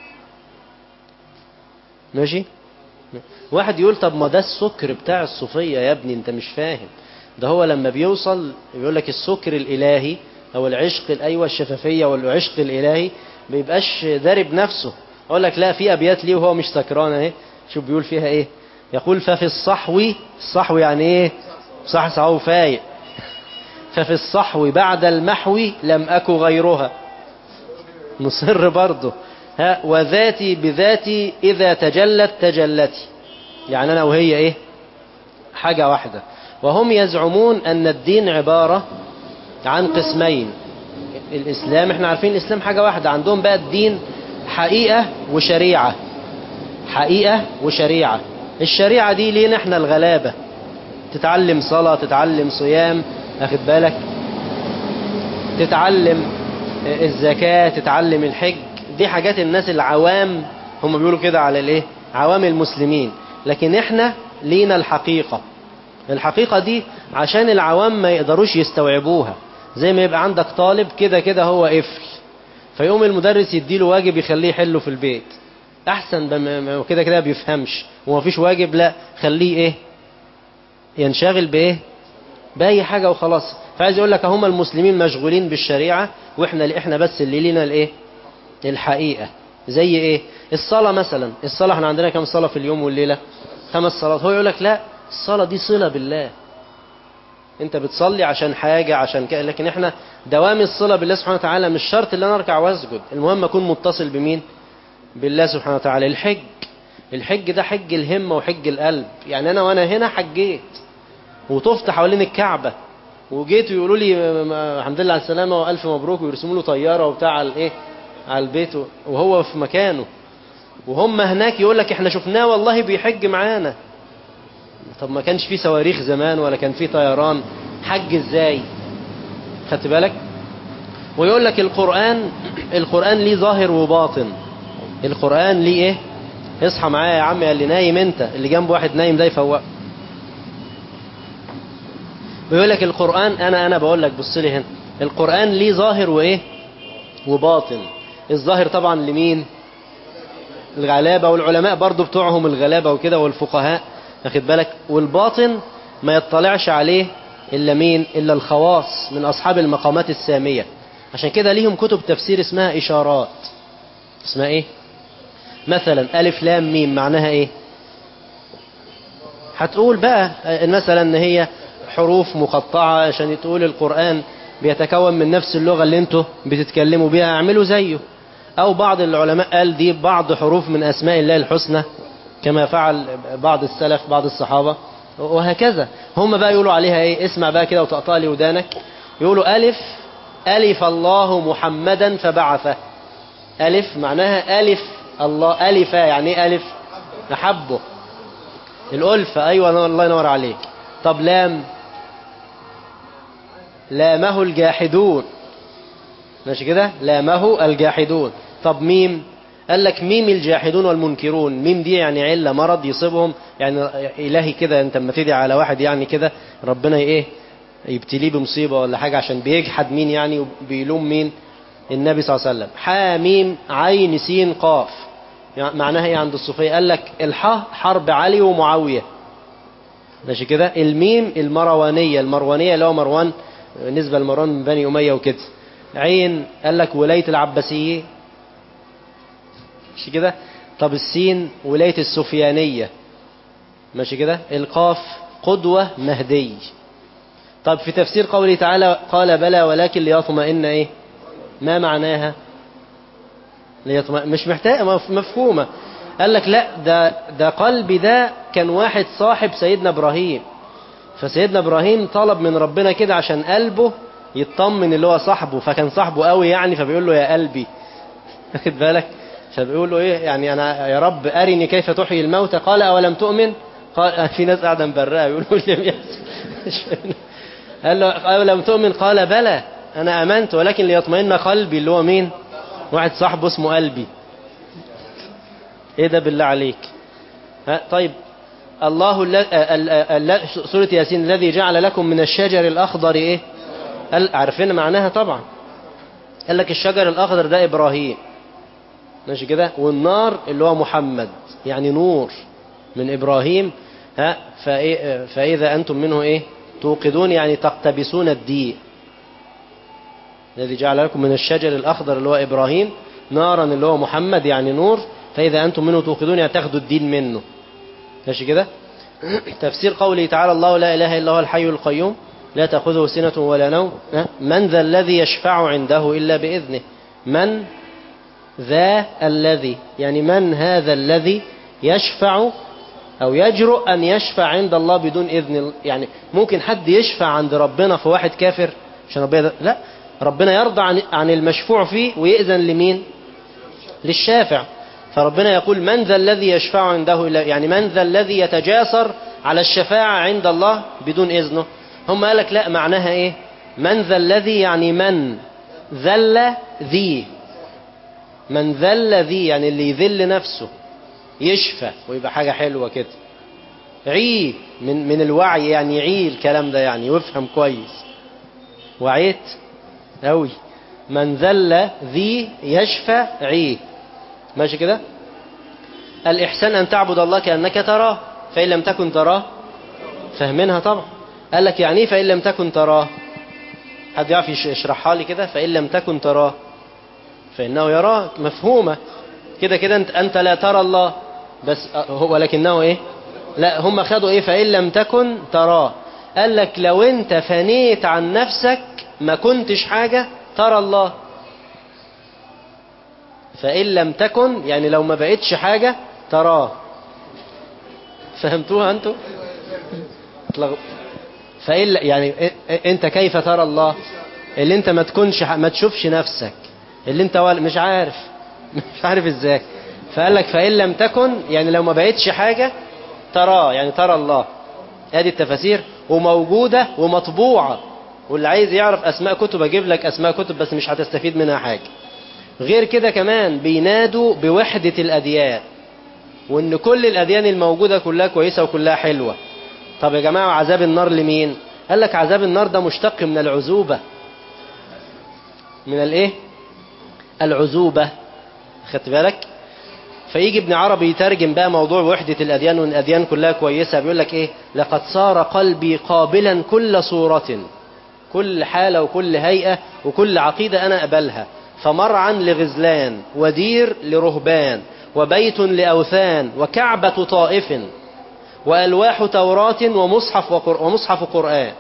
ماشي واحد يقول طب ما ده السكر بتاع الصوفية يا ابني انت مش فاهم ده هو لما بيوصل بيقول لك السكر الإلهي أو العشق الأيوة الشفافية والعشق الإلهي بيبقاش دارب نفسه أقول لك لا في أبيات ليه وهو مش سكران اهي شوف بيقول فيها إيه يقول ففي الصحو الصحو يعني إيه صح صحو فايق ففي الصحو بعد المحو لم أك غيرها مصر برضه ها وذاتي بذاتي إذا تجلت تجلتي يعني أنا وهي إيه حاجة واحدة وهم يزعمون أن الدين عبارة عن قسمين الإسلام احنا عارفين الإسلام حاجة واحدة عندهم بقى الدين حقيقة وشريعة حقيقة وشريعة الشريعة دي لينا احنا الغلابة تتعلم صلاة تتعلم صيام اخد بالك تتعلم الزكاة تتعلم الحج دي حاجات الناس العوام هم بيقولوا كده على الايه عوام المسلمين لكن احنا لينا الحقيقة الحقيقة دي عشان العوام ما يقدروش يستوعبوها زي ما يبقى عندك طالب كده كده هو قفل فيقوم المدرس يديله واجب يخليه يحله في البيت احسن كده كده بيفهمش ومفيش واجب لا خليه ايه ينشغل بايه باي حاجة وخلاص فعايز يقول لك هم المسلمين مشغولين بالشريعة واحنا احنا بس اللي لينا الايه الحقيقة زي ايه الصلاة مثلا الصلاة احنا عندنا كم صلاة في اليوم والليلة خمس صلوات هو يقول لك لا الصلاة دي صلة بالله انت بتصلي عشان حاجة عشان كده لكن احنا دوام الصلة بالله سبحانه وتعالى مش شرط ان انا اركع واسجد المهم اكون متصل بمين بالله سبحانه وتعالى الحج الحج ده حج الهمة وحج القلب يعني انا وانا هنا حجيت وطفت حوالين الكعبة وجيت ويقولوا لي الحمد لله على السلامة والف مبروك ويرسموا له طيارة وبتاع على الايه على البيت وهو في مكانه وهم هناك يقول لك احنا شفناه والله بيحج معانا طب ما كانش فيه صواريخ زمان ولا كان فيه طيران حج ازاي خدت بالك ويقول لك القرآن القرآن ليه ظاهر وباطن القرآن ليه ايه اصحى معايا يا عم يا اللي نايم انت اللي جنب واحد نايم ده يفوق ويقول لك القرآن انا انا بقول لك بص لي هنا القرآن ليه ظاهر وايه وباطن الظاهر طبعا لمين الغلابة والعلماء برضو بتوعهم الغلابة وكده والفقهاء واخد بالك والباطن ما يطلعش عليه إلا مين إلا الخواص من أصحاب المقامات السامية عشان كده ليهم كتب تفسير اسمها إشارات اسمها إيه مثلا ألف لام ميم معناها إيه هتقول بقى مثلا ان هي حروف مقطعة عشان تقول القرآن بيتكون من نفس اللغة اللي انتوا بتتكلموا بيها اعملوا زيه او بعض العلماء قال دي بعض حروف من اسماء الله الحسنى كما فعل بعض السلف بعض الصحابة وهكذا هم بقى يقولوا عليها ايه اسمع بقى كده وتقطع لي ودانك يقولوا ألف ألف الله محمدا فبعثه ألف معناها ألف الله ألف يعني ايه ألف أحبه الألفة أيوة الله ينور عليك طب لام لامه الجاحدون ماشي كده لامه الجاحدون طب ميم قال لك ميم الجاحدون والمنكرون ميم دي يعني علة مرض يصيبهم يعني إلهي كده أنت لما تدعي على واحد يعني كده ربنا إيه يبتليه بمصيبة ولا حاجة عشان بيجحد مين يعني وبيلوم مين النبي صلى الله عليه وسلم حاميم عين سين قاف يعني معناها ايه عند الصوفية قال لك الحاء حرب علي ومعاوية ماشي كده الميم المروانية المروانية اللي هو مروان بالنسبة لمروان من بني أمية وكده عين قال لك ولاية العباسية ماشي كده طب السين ولاية السفيانية ماشي كده القاف قدوة مهدي طب في تفسير قوله تعالى قال بلى ولكن ليطمئن ايه ما معناها ليطمئن مش محتاجة مفهومة قال لك لا ده ده قلبي ده كان واحد صاحب سيدنا ابراهيم فسيدنا ابراهيم طلب من ربنا كده عشان قلبه يطمن اللي هو صاحبه فكان صاحبه قوي يعني فبيقول له يا قلبي واخد بالك فبيقول له ايه يعني انا يا رب ارني كيف تحيي الموتى قال اولم تؤمن قال في ناس قاعده مبرقه بيقولوا لم يحصل قال له اولم تؤمن قال بلى انا امنت ولكن ليطمئن قلبي اللي هو مين واحد صاحبه اسمه قلبي ايه ده بالله عليك ها طيب الله الل... سورة ياسين الذي جعل لكم من الشجر الأخضر إيه قال عارفين معناها طبعا قال لك الشجر الأخضر ده إبراهيم ماشي كده والنار اللي هو محمد يعني نور من إبراهيم ها فإيه فإذا أنتم منه إيه توقدون يعني تقتبسون الدين الذي جعل لكم من الشجر الأخضر اللي هو إبراهيم نارا اللي هو محمد يعني نور فإذا أنتم منه توقدون يعني تاخدوا الدين منه ماشي كده تفسير قوله تعالى الله لا إله إلا هو الحي القيوم لا تأخذه سنة ولا نوم من ذا الذي يشفع عنده إلا بإذنه من ذا الذي يعني من هذا الذي يشفع أو يجرؤ أن يشفع عند الله بدون إذن يعني ممكن حد يشفع عند ربنا في واحد كافر عشان ربنا لا ربنا يرضى عن عن المشفوع فيه ويأذن لمين للشافع فربنا يقول من ذا الذي يشفع عنده إلا يعني من ذا الذي يتجاسر على الشفاعة عند الله بدون إذنه هم قالك لا معناها إيه من ذا الذي يعني من ذل ذي من ذل ذي يعني اللي يذل نفسه يشفى ويبقى حاجة حلوة كده عي من من الوعي يعني عي الكلام ده يعني وافهم كويس وعيت أوي من ذل ذي يشفى عي ماشي كده الإحسان أن تعبد الله كأنك تراه فإن لم تكن تراه فاهمينها طبعا قال لك يعني فإن لم تكن تراه حد يعرف يشرحها لي كده فإن لم تكن تراه فإنه يراك مفهومة كده كده أنت, أنت لا ترى الله بس هو ولكنه إيه لا هم خدوا إيه فإن لم تكن تراه قال لك لو أنت فنيت عن نفسك ما كنتش حاجة ترى الله فإن لم تكن يعني لو ما بقتش حاجة تراه فهمتوها أنتوا فإن يعني أنت كيف ترى الله اللي أنت ما تكونش ما تشوفش نفسك اللي أنت مش عارف مش عارف إزاي فقال لك فإن لم تكن يعني لو ما بقتش حاجة تراه يعني ترى الله هذه التفاسير وموجودة ومطبوعة واللي عايز يعرف أسماء كتب أجيب لك أسماء كتب بس مش هتستفيد منها حاجة غير كده كمان بينادوا بوحدة الأديان وإن كل الأديان الموجودة كلها كويسة وكلها حلوة طب يا جماعة عذاب النار لمين قال لك عذاب النار ده مشتق من العزوبة من الايه العزوبة خدت بالك فيجي ابن عربي يترجم بقى موضوع وحدة الأديان وإن الأديان كلها كويسة بيقول لك إيه لقد صار قلبي قابلا كل صورة كل حالة وكل هيئة وكل عقيدة أنا أقبلها فمرعا لغزلان ودير لرهبان وبيت لأوثان وكعبة طائف وألواح توراة ومصحف, وقر... ومصحف قرآن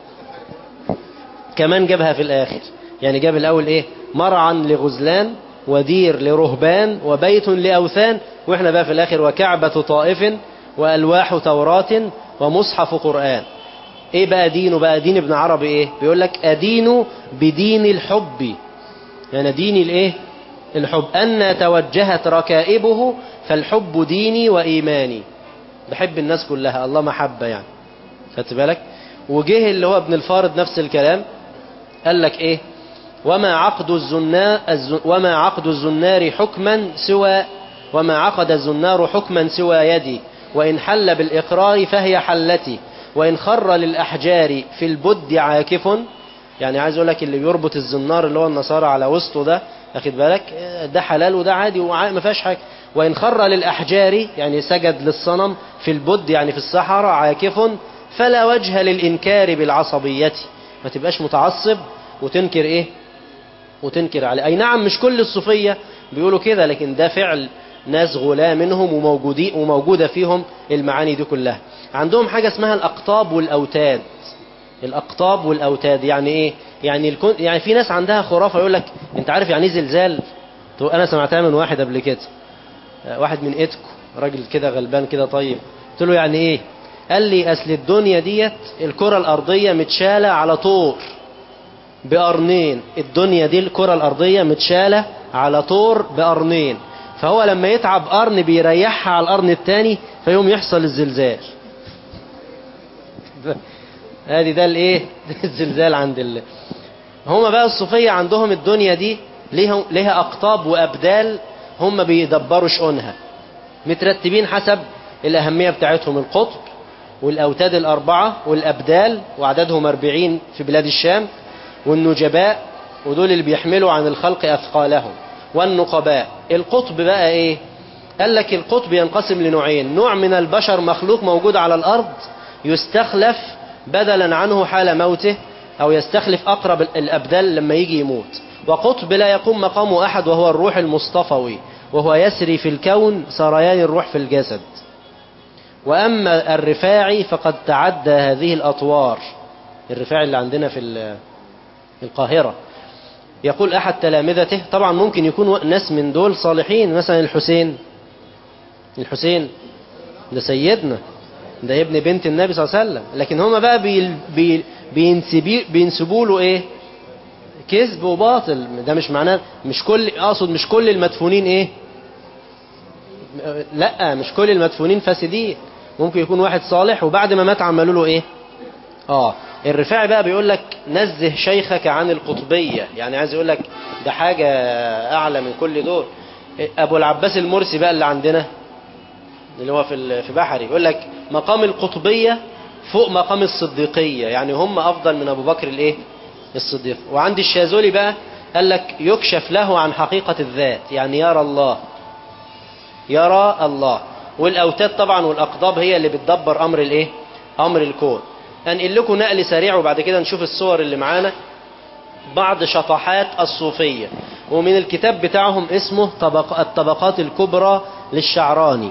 كمان جابها في الآخر يعني جاب الأول إيه مرعا لغزلان ودير لرهبان وبيت لأوثان وإحنا بقى في الآخر وكعبة طائف وألواح توراة ومصحف قرآن إيه بقى دينه بقى دين ابن عربي إيه بيقول لك أدين بدين الحب يعني دين الإيه الحب أن توجهت ركائبه فالحب ديني وإيماني بحب الناس كلها الله محبة يعني خدت بالك وجه اللي هو ابن الفارض نفس الكلام قال لك ايه وما عقد الزنار وما عقد الزنار حكما سوى وما عقد الزنار حكما سوى يدي وإن حل بالإقرار فهي حلتي وإن خر للأحجار في البد عاكف يعني عايز أقول لك اللي بيربط الزنار اللي هو النصارى على وسطه ده أخد بالك ده حلال وده عادي وما فيهاش حاجة وإن خر للأحجار يعني سجد للصنم في البد يعني في الصحراء عاكف فلا وجه للإنكار بالعصبية ما تبقاش متعصب وتنكر إيه وتنكر عليه أي نعم مش كل الصوفية بيقولوا كده لكن ده فعل ناس غلاة منهم وموجودين وموجودة فيهم المعاني دي كلها عندهم حاجة اسمها الأقطاب والأوتاد الأقطاب والأوتاد يعني إيه يعني الكون يعني في ناس عندها خرافة يقول لك أنت عارف يعني إيه زلزال أنا سمعتها من واحد قبل كده واحد من إيتكو راجل كده غلبان كده طيب قلت له يعني إيه قال لي أصل الدنيا ديت الكرة الأرضية متشالة على طور بقرنين الدنيا دي الكرة الأرضية متشالة على طور بقرنين فهو لما يتعب قرن بيريحها على القرن التاني فيوم يحصل الزلزال ادي ده الايه الزلزال عند الله هما بقى الصوفية عندهم الدنيا دي ليها, ليها أقطاب وأبدال هم بيدبروا شؤونها مترتبين حسب الأهمية بتاعتهم القطب والأوتاد الأربعة والأبدال وعددهم أربعين في بلاد الشام والنجباء ودول اللي بيحملوا عن الخلق أثقالهم والنقباء القطب بقى إيه قال لك القطب ينقسم لنوعين نوع من البشر مخلوق موجود على الأرض يستخلف بدلا عنه حال موته أو يستخلف أقرب الأبدال لما يجي يموت وقطب لا يقوم مقامه أحد وهو الروح المصطفوي وهو يسري في الكون سريان الروح في الجسد وأما الرفاعي فقد تعدى هذه الأطوار الرفاعي اللي عندنا في القاهرة يقول أحد تلامذته طبعا ممكن يكون ناس من دول صالحين مثلا الحسين الحسين ده سيدنا ده ابن بنت النبي صلى الله عليه وسلم لكن هما بقى بي بي بينسبوا له ايه كذب وباطل ده مش معناه مش كل اقصد مش كل المدفونين ايه لا مش كل المدفونين فاسدين ممكن يكون واحد صالح وبعد ما مات عملوا له ايه اه الرفاعي بقى بيقول لك نزه شيخك عن القطبية يعني عايز يقول لك ده حاجة اعلى من كل دول ابو العباس المرسي بقى اللي عندنا اللي هو في في بحري يقول لك مقام القطبية فوق مقام الصديقية يعني هم افضل من ابو بكر الايه الصديق وعند الشاذلي بقى قال لك يكشف له عن حقيقة الذات يعني يرى الله يرى الله والأوتاد طبعا والأقضاب هي اللي بتدبر أمر الإيه أمر الكون أنقل لكم نقل سريع وبعد كده نشوف الصور اللي معانا بعض شطحات الصوفية ومن الكتاب بتاعهم اسمه طبق الطبقات الكبرى للشعراني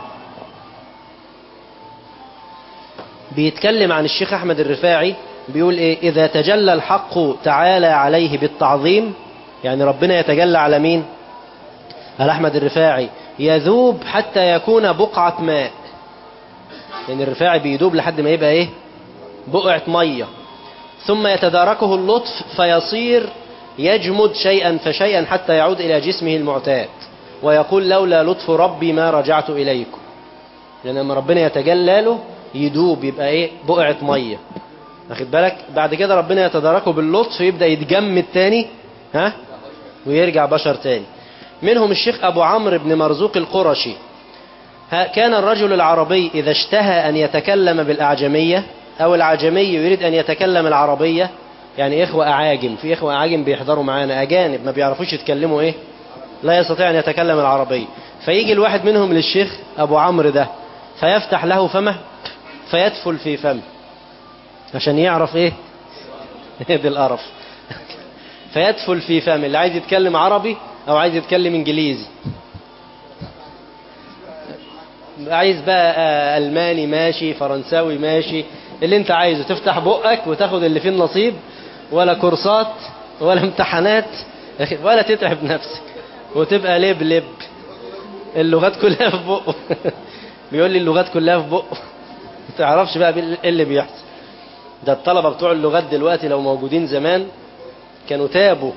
بيتكلم عن الشيخ أحمد الرفاعي بيقول إيه إذا تجلى الحق تعالى عليه بالتعظيم يعني ربنا يتجلى على مين على أحمد الرفاعي يذوب حتى يكون بقعة ماء يعني الرفاعي بيدوب لحد ما يبقى إيه بقعة مية ثم يتداركه اللطف فيصير يجمد شيئا فشيئا حتى يعود إلى جسمه المعتاد ويقول لولا لطف ربي ما رجعت إليكم لأن لما ربنا يتجلى له يدوب يبقى إيه بقعة مية واخد بالك بعد كده ربنا يتداركه باللطف يبدأ يتجمد تاني ها ويرجع بشر تاني منهم الشيخ أبو عمرو بن مرزوق القرشي كان الرجل العربي إذا اشتهى أن يتكلم بالأعجمية أو العجمي يريد أن يتكلم العربية يعني إخوة أعاجم في إخوة أعاجم بيحضروا معانا أجانب ما بيعرفوش يتكلموا إيه لا يستطيع أن يتكلم العربية فيجي الواحد منهم للشيخ أبو عمرو ده فيفتح له فمه فيدفل في فمه عشان يعرف إيه دي القرف فيدفل في فمه اللي عايز يتكلم عربي أو عايز يتكلم إنجليزي عايز بقى آه، ألماني ماشي فرنساوي ماشي اللي انت عايزه تفتح بقك وتاخد اللي فيه النصيب ولا كورسات ولا امتحانات ولا تتعب نفسك وتبقى لب لب اللغات كلها في بقه بيقول لي اللغات كلها في بقه ما تعرفش بقى ايه اللي بيحصل ده الطلبة بتوع اللغات دلوقتي لو موجودين زمان كانوا تابوا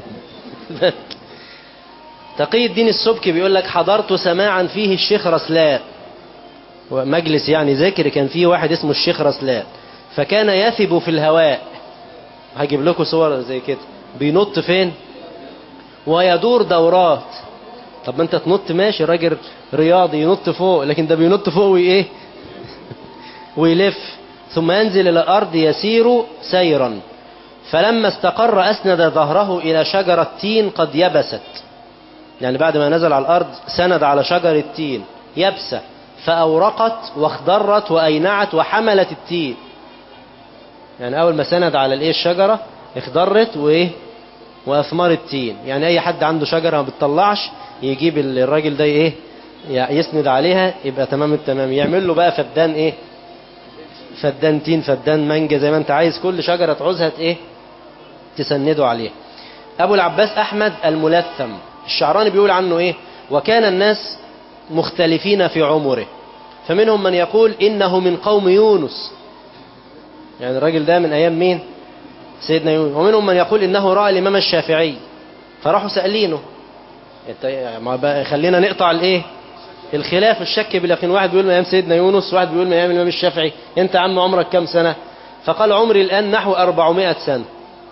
تقي الدين السبكي بيقول لك حضرت سماعا فيه الشيخ رسلان مجلس يعني ذكر كان فيه واحد اسمه الشيخ رسلان فكان يثب في الهواء هجيب لكم صور زي كده بينط فين ويدور دورات طب ما انت تنط ماشي راجل رياضي ينط فوق لكن ده بينط فوق وايه ويلف ثم ينزل الى الارض يسير سيرا فلما استقر اسند ظهره الى شجرة تين قد يبست يعني بعد ما نزل على الارض سند على شجرة تين يبسة فاورقت واخضرت واينعت وحملت التين يعني اول ما سند على الايه الشجرة اخضرت وايه واثمار التين يعني اي حد عنده شجرة ما بتطلعش يجيب الراجل ده ايه يسند عليها يبقى تمام التمام يعمل له بقى فدان ايه فدان تين فدان مانجا زي ما انت عايز كل شجرة تعوزها ايه تسنده عليها ابو العباس احمد الملثم الشعراني بيقول عنه ايه وكان الناس مختلفين في عمره فمنهم من يقول انه من قوم يونس يعني الراجل ده من ايام مين سيدنا يونس ومنهم من يقول انه راى الامام الشافعي فراحوا سألينه ما بقى خلينا نقطع الايه الخلاف الشك باليقين واحد بيقول من ايام سيدنا يونس واحد بيقول من ايام الامام الشافعي انت يا عم عمرك كام سنة فقال عمري الان نحو 400 سنة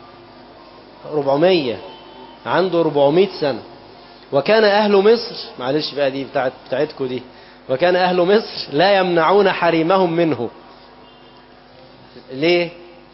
400 عنده 400 سنة وكان اهل مصر معلش بقى دي بتاعت بتاعتكم دي وكان اهل مصر لا يمنعون حريمهم منه ليه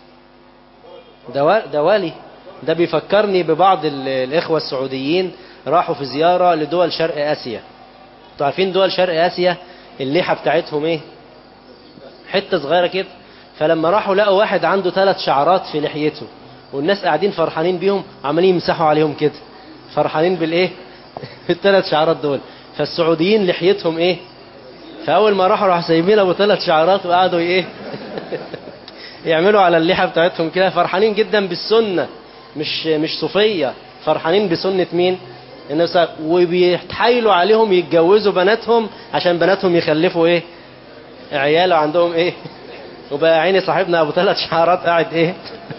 ده ده ولي ده بيفكرني ببعض الاخوة السعوديين راحوا في زيارة لدول شرق اسيا انتوا عارفين دول شرق اسيا الليحة بتاعتهم ايه حتة صغيرة كده فلما راحوا لقوا واحد عنده ثلاث شعرات في لحيته والناس قاعدين فرحانين بيهم عمالين يمسحوا عليهم كده فرحانين بالايه الثلاث شعرات دول فالسعوديين لحيتهم ايه فاول ما راحوا راحوا سايبين ابو ثلاث شعرات وقعدوا ايه يعملوا على اللحى بتاعتهم كده فرحانين جدا بالسنة مش مش صوفية فرحانين بسنة مين النبي وبيتحايلوا عليهم يتجوزوا بناتهم عشان بناتهم يخلفوا ايه عياله عندهم ايه وبقى عيني صاحبنا ابو ثلاث شعرات قاعد ايه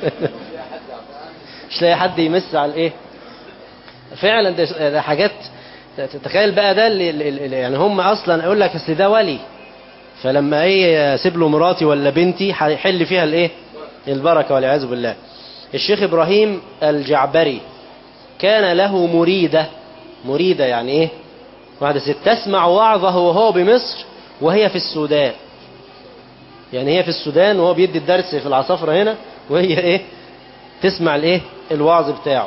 مش لاقي حد يمس على الايه فعلا ده, ده حاجات تخيل بقى ده اللي, اللي يعني هم اصلا يقول لك اصل ده ولي فلما ايه اسيب له مراتي ولا بنتي هيحل فيها الايه البركه والعياذ بالله الشيخ ابراهيم الجعبري كان له مريده مريده يعني ايه واحده ست تسمع وعظه وهو بمصر وهي في السودان يعني هي في السودان وهو بيدي الدرس في العصافره هنا وهي ايه تسمع الايه الوعظ بتاعه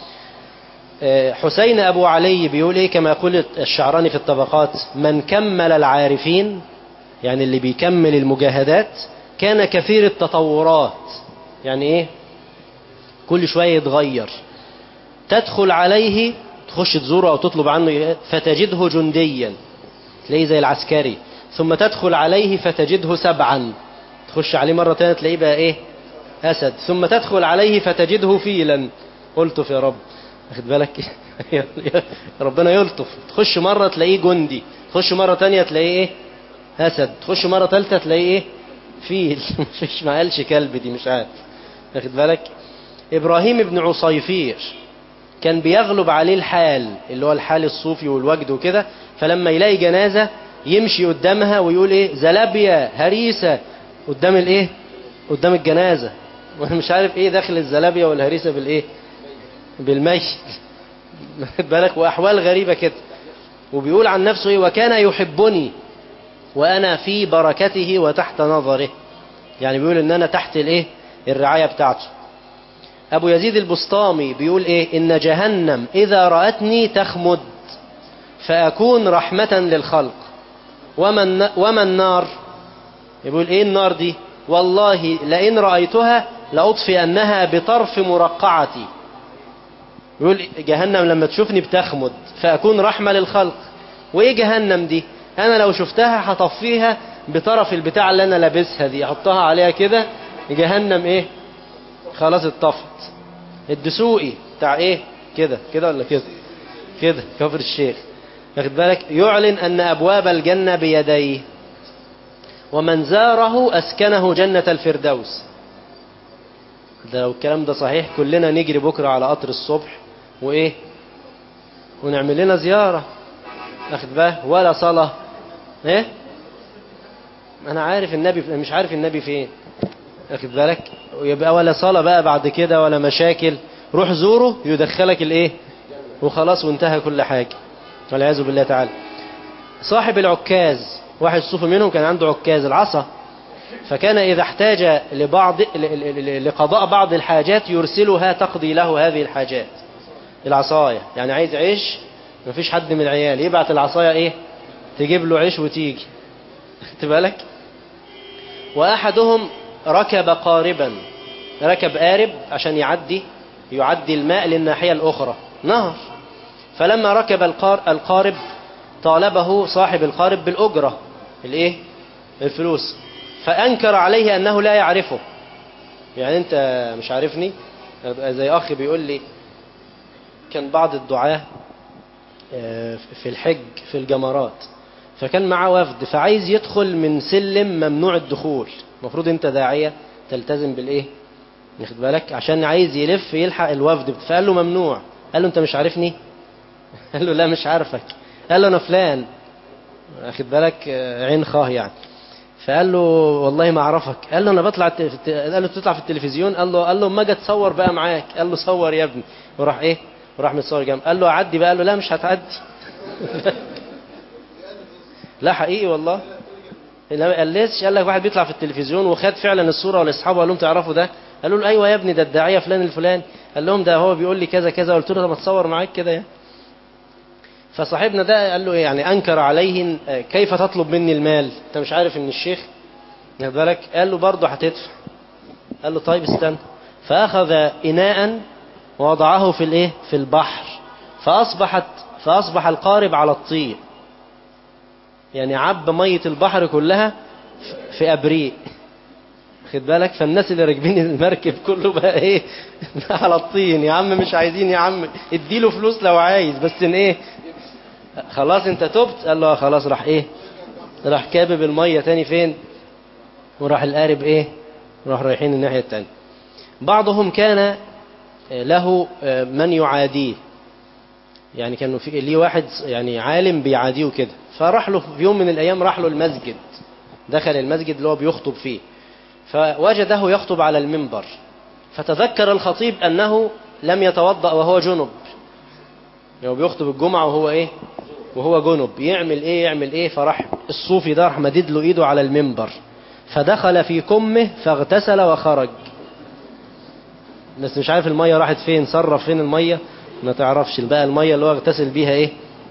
حسين ابو علي بيقول ايه كما يقول الشعراني في الطبقات من كمل العارفين يعني اللي بيكمل المجاهدات كان كثير التطورات يعني ايه كل شوية يتغير تدخل عليه تخش تزوره او تطلب عنه فتجده جنديا تلاقيه زي العسكري ثم تدخل عليه فتجده سبعا تخش عليه مرة تانية تلاقيه بقى ايه اسد ثم تدخل عليه فتجده فيلا قلت يا رب واخد بالك ربنا يلطف تخش مرة تلاقيه جندي تخش مرة تانية تلاقيه ايه اسد تخش مرة تالتة تلاقيه ايه فيل مش ما قالش كلب دي مش عارف واخد بالك ابراهيم ابن عصيفير كان بيغلب عليه الحال اللي هو الحال الصوفي والوجد وكده فلما يلاقي جنازة يمشي قدامها ويقول ايه زلابيا هريسة قدام الايه قدام الجنازة وانا مش عارف ايه داخل الزلابيا والهريسة بالايه بالميت واخد بالك واحوال غريبة كده وبيقول عن نفسه ايه وكان يحبني وانا في بركته وتحت نظره يعني بيقول ان انا تحت الايه الرعاية بتاعته ابو يزيد البسطامي بيقول ايه ان جهنم اذا رأتني تخمد فاكون رحمة للخلق وما وما النار يقول ايه النار دي والله لئن رأيتها لأطفئنها بطرف مرقعتي يقول جهنم لما تشوفني بتخمد فأكون رحمة للخلق وإيه جهنم دي انا لو شفتها هطفيها بطرف البتاع اللي انا لابسها دي احطها عليها كده جهنم ايه خلاص اتطفت الدسوقي بتاع ايه كده كده ولا كده كده كفر الشيخ واخد بالك يعلن ان ابواب الجنة بيديه ومن زاره اسكنه جنة الفردوس ده لو الكلام ده صحيح كلنا نجري بكرة على قطر الصبح وايه ونعمل لنا زيارة واخد بالك ولا صلاة ايه انا عارف النبي مش عارف النبي فين واخد بالك ويبقى ولا صلاة بقى بعد كده ولا مشاكل روح زوره يدخلك الايه وخلاص وانتهى كل حاجة والعياذ بالله تعالى صاحب العكاز واحد صوفي منهم كان عنده عكاز العصا فكان إذا احتاج لبعض لقضاء بعض الحاجات يرسلها تقضي له هذه الحاجات العصاية يعني عايز عيش مفيش حد من العيال يبعت العصاية ايه تجيب له عيش وتيجي خدت بالك وأحدهم ركب قاربا ركب قارب عشان يعدي يعدي الماء للناحية الأخرى نهر فلما ركب القار القارب طالبه صاحب القارب بالأجرة الايه الفلوس فأنكر عليه أنه لا يعرفه يعني أنت مش عارفني زي أخ بيقول لي كان بعض الدعاة في الحج في الجمرات فكان معاه وفد فعايز يدخل من سلم ممنوع الدخول المفروض انت داعية تلتزم بالايه واخد بالك عشان عايز يلف يلحق الوفد فقال له ممنوع قال له انت مش عارفني قال له لا مش عارفك قال له انا فلان واخد بالك عين خاه يعني فقال له والله ما اعرفك قال له انا بطلع الت... قال له بتطلع في التلفزيون قال له قال له اما اجي اتصور بقى معاك قال له صور يا ابني وراح ايه وراح متصور جنب قال له اعدي بقى قال له لا مش هتعدي لا حقيقي والله ما قالش قال لك واحد بيطلع في التلفزيون وخد فعلا الصوره ولاصحابه قال لهم تعرفوا ده قالوا له ايوه يا ابني ده الداعيه فلان الفلاني قال لهم ده هو بيقول لي كذا كذا قلت له طب ما تصور معاك كده يعني فصاحبنا ده قال له يعني انكر عليه كيف تطلب مني المال انت مش عارف ان الشيخ واخد بالك قال له برضه هتدفع قال له طيب استنى فاخذ اناء ووضعه في الايه في البحر فاصبحت فاصبح القارب على الطين يعني عب ميه البحر كلها في ابريق خد بالك فالناس اللي راكبين المركب كله بقى ايه على الطين يا عم مش عايزين يا عم اديله فلوس لو عايز بس ان ايه خلاص انت تبت قال له خلاص راح ايه راح كابب المية تاني فين وراح القارب ايه راح رايحين الناحية التانية بعضهم كان له من يعاديه يعني كانوا في ليه واحد يعني عالم بيعاديه كده فراح له في يوم من الايام راح له المسجد دخل المسجد اللي هو بيخطب فيه فوجده يخطب على المنبر فتذكر الخطيب انه لم يتوضأ وهو جنب يعني بيخطب الجمعة وهو ايه وهو جنب يعمل ايه يعمل ايه فراح الصوفي ده راح مدد له ايده على المنبر فدخل في كمه فاغتسل وخرج بس مش عارف المية راحت فين صرف فين المية ما تعرفش بقى المية اللي هو اغتسل بيها ايه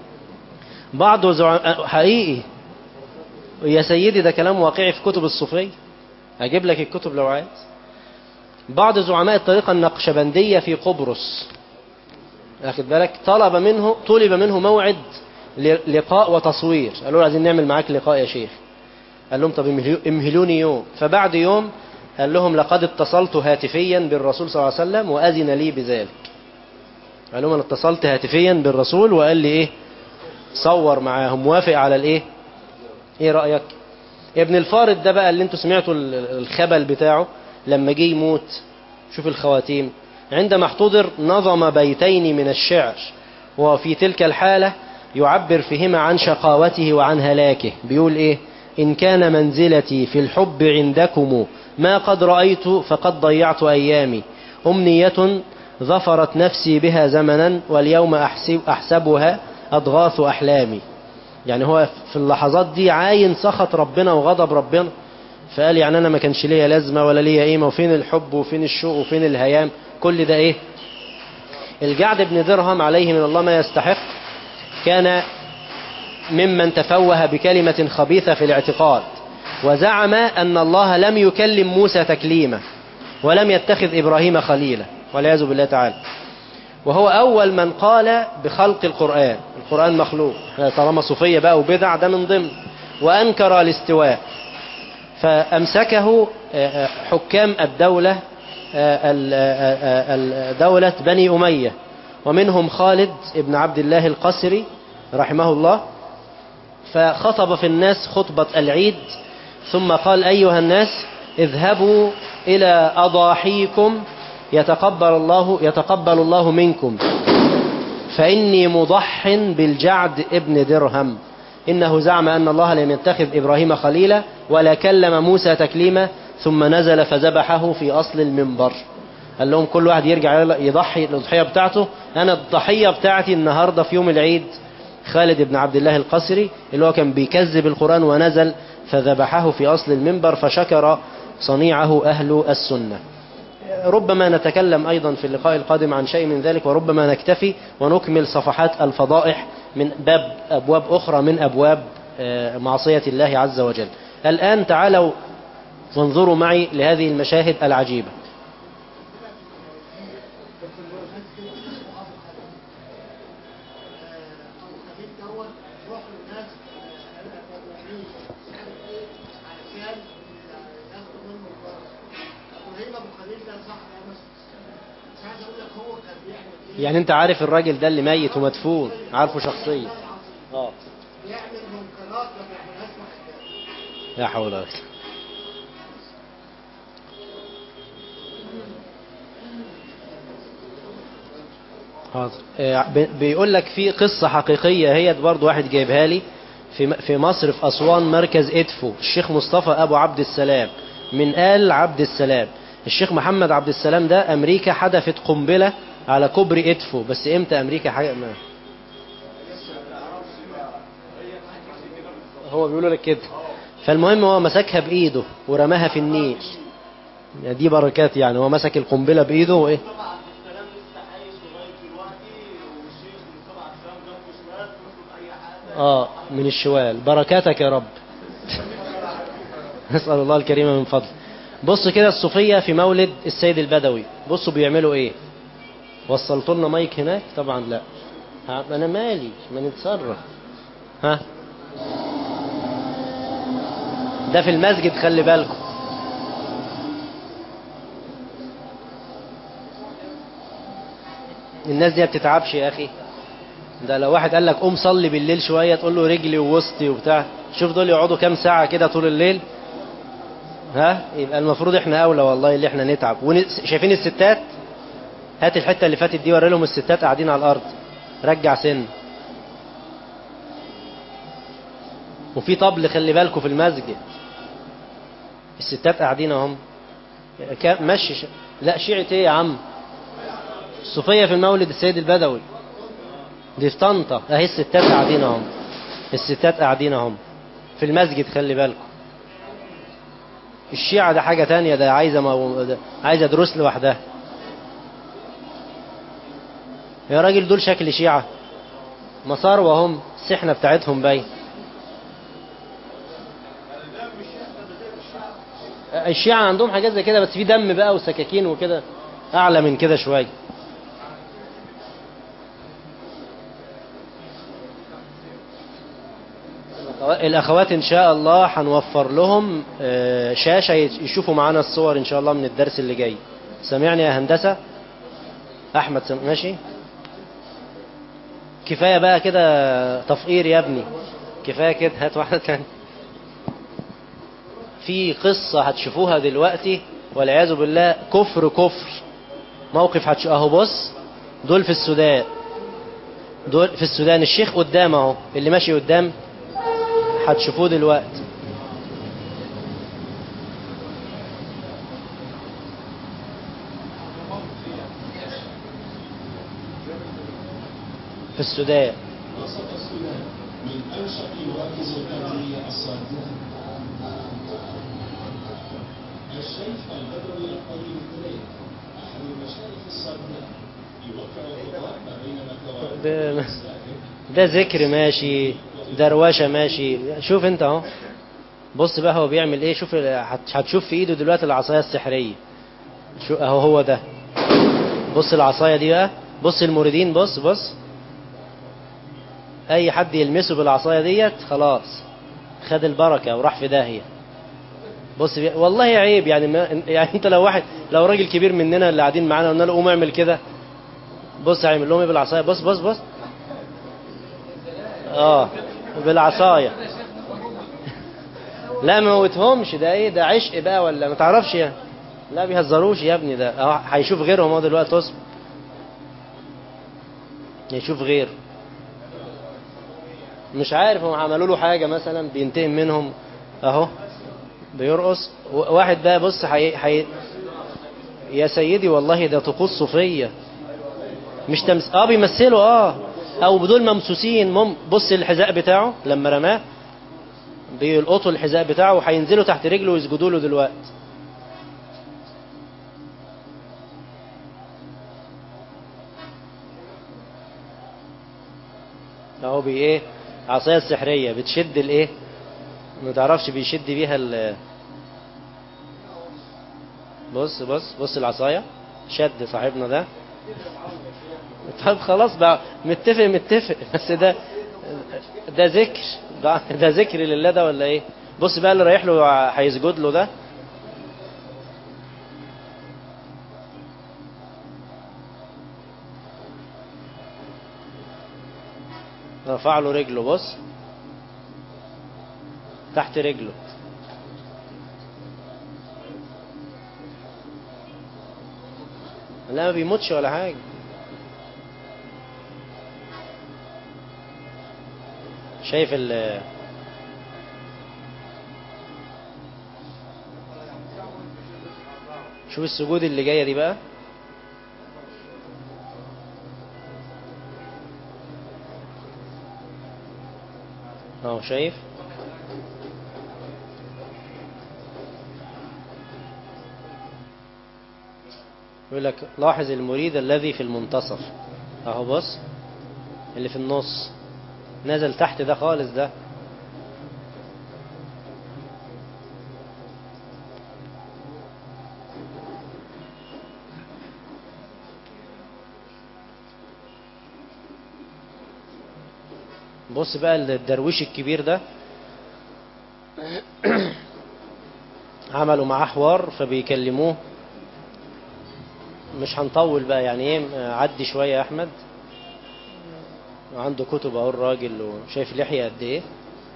بعض زع... حقيقي يا سيدي ده كلام واقعي في كتب الصوفية اجيب لك الكتب لو عايز بعض زعماء الطريقة النقشبندية في قبرص اخد بالك طلب منه طلب منه موعد لقاء وتصوير قالوا له عايزين نعمل معاك لقاء يا شيخ قال لهم طب امهلوني يوم فبعد يوم قال لهم لقد اتصلت هاتفيا بالرسول صلى الله عليه وسلم وأذن لي بذلك قال لهم انا اتصلت هاتفيا بالرسول وقال لي ايه صور معاهم موافق على الايه ايه رأيك ابن الفارد ده بقى اللي انتوا سمعتوا الخبل بتاعه لما جه يموت شوف الخواتيم عندما احتضر نظم بيتين من الشعر وفي تلك الحالة يعبر فيهما عن شقاوته وعن هلاكه بيقول ايه إن كان منزلتي في الحب عندكم ما قد رأيت فقد ضيعت أيامي أمنية ظفرت نفسي بها زمنا واليوم أحسب أحسبها أضغاث أحلامي يعني هو في اللحظات دي عاين سخط ربنا وغضب ربنا فقال يعني أنا ما كانش ليا لازمة ولا ليا قيمة وفين الحب وفين الشوق وفين الهيام كل ده إيه الجعد بن درهم عليه من الله ما يستحق كان ممن تفوه بكلمة خبيثة في الاعتقاد وزعم أن الله لم يكلم موسى تكليما ولم يتخذ إبراهيم خليلا والعياذ بالله تعالى وهو أول من قال بخلق القرآن القرآن مخلوق طالما صوفية بقى وبدع ده من ضمن وأنكر الاستواء فأمسكه حكام الدولة دولة بني أمية ومنهم خالد ابن عبد الله القسري رحمه الله فخطب في الناس خطبة العيد ثم قال أيها الناس اذهبوا إلى أضاحيكم يتقبل الله يتقبل الله منكم فإني مضح بالجعد ابن درهم إنه زعم أن الله لم يتخذ إبراهيم خليلا ولا كلم موسى تكليما ثم نزل فذبحه في أصل المنبر قال لهم كل واحد يرجع يضحي الأضحية بتاعته أنا الضحية بتاعتي النهاردة في يوم العيد خالد بن عبد الله القسري اللي هو كان بيكذب القرآن ونزل فذبحه في أصل المنبر فشكر صنيعه أهل السنة ربما نتكلم أيضا في اللقاء القادم عن شيء من ذلك وربما نكتفي ونكمل صفحات الفضائح من باب أبواب أخرى من أبواب معصية الله عز وجل الآن تعالوا وانظروا معي لهذه المشاهد العجيبة يعني انت عارف الراجل ده اللي ميت ومدفون عارفه شخصيا اه يعمل منكرات ما بيعملهاش واحد لا حول ولا قوه حاضر آه، بي- بيقول لك في قصة حقيقية هي برضو واحد جايبها لي في م- في مصر في أسوان مركز إدفو الشيخ مصطفى أبو عبد السلام من آل عبد السلام الشيخ محمد عبد السلام ده أمريكا حدفت قنبلة على كوبري إدفو بس إمتى أمريكا حاجة ما هو بيقولوا لك كده فالمهم هو مسكها بإيده ورماها في النيل يعني دي بركات يعني هو مسك القنبلة بإيده وإيه اه من الشوال بركاتك يا رب نسأل الله الكريم من فضل بص كده الصوفية في مولد السيد البدوي بصوا بيعملوا ايه وصلتوا لنا مايك هناك طبعا لا ها، انا مالي ما نتصرف ها ده في المسجد خلي بالكم الناس دي ما بتتعبش يا اخي ده لو واحد قال لك قوم صلي بالليل شويه تقول له رجلي ووسطي وبتاع شوف دول يقعدوا كام ساعه كده طول الليل ها يبقى المفروض احنا اولى والله اللي احنا نتعب ون... شايفين الستات هات الحته اللي فاتت دي وري لهم الستات قاعدين على الارض رجع سن وفي طبل خلي بالكم في المسجد الستات قاعدين اهم كا- مشي ش... لا شيعة ايه يا عم الصوفية في المولد السيد البدوي دي في طنطا اهي الستات قاعدين اهم الستات قاعدين اهم في المسجد خلي بالكم الشيعة ده حاجة تانية ده عايزة مو... ده عايزة دروس لوحدها يا راجل دول شكل شيعة مسار وهم السحنة بتاعتهم باين الشيعة عندهم حاجات زي كده بس في دم بقى وسكاكين وكده أعلى من كده شوية الأخوات إن شاء الله هنوفر لهم آه، شاشة يشوفوا معانا الصور إن شاء الله من الدرس اللي جاي سامعني يا هندسة أحمد سم... ماشي كفاية بقى كده تفقير يا ابني كفاية كده هات واحدة تانية في قصة هتشوفوها دلوقتي والعياذ بالله كفر كفر موقف هتشوف اهو بص دول في السودان دول في السودان الشيخ قدام اهو اللي ماشي قدام هتشوفوه دلوقتي في السودان وسط السودان من أنشط مراكز التربية الصادرة الشيخ البدوي الطيب الكريم أحد المشايخ الصادرة يوقع الخطاب ما بين مكة ده, ده ذكر ماشي دروشة ماشي شوف انت اهو بص بقى هو بيعمل ايه شوف هت- هتشوف في ايده دلوقتي العصاية السحرية شو اهو هو ده بص العصاية دي بقى بص المريدين بص بص اي حد يلمسه بالعصايه ديت خلاص خد البركه وراح في داهيه بص بي... والله عيب يعني ما... يعني انت لو واحد لو راجل كبير مننا اللي قاعدين معانا قلنا له قوم اعمل كده بص هيعمل لهم ايه بالعصايه بص بص بص اه بالعصايه لا ما موتهمش ده ايه ده عشق بقى ولا ما تعرفش يعني لا بيهزروش يا ابني ده اه هيشوف غيرهم هو دلوقتي اصبر يشوف غير مش عارف هم عملوا له حاجه مثلا بينتقم منهم اهو بيرقص و- واحد بقى بص حي... حي... يا سيدي والله ده طقوس صوفيه مش تمس اه بيمثلوا اه او بدول ممسوسين مم بص الحذاء بتاعه لما رماه بيلقطوا الحذاء بتاعه وهينزلوا تحت رجله ويسجدوا له دلوقتي اهو بي ايه عصايه السحريه بتشد الايه ما تعرفش بيشد بيها ال بص بص بص العصايه شد صاحبنا ده طب خلاص بقى متفق متفق بس ده ده ذكر ده ده ذكر لله ده ولا ايه بص بقى اللي رايح له هيسجد له ده رفع له رجله بص تحت رجله لا ما بيموتش ولا حاجة شايف ال شوف السجود اللي جاية دي بقى اهو شايف يقول لك لاحظ المريد الذي في المنتصف اهو بص اللي في النص نزل تحت ده خالص ده بص بقى الدرويش الكبير ده عملوا معاه حوار فبيكلموه مش هنطول بقى يعني ايه عدي شوية يا احمد عنده كتب اهو الراجل وشايف لحية قد ايه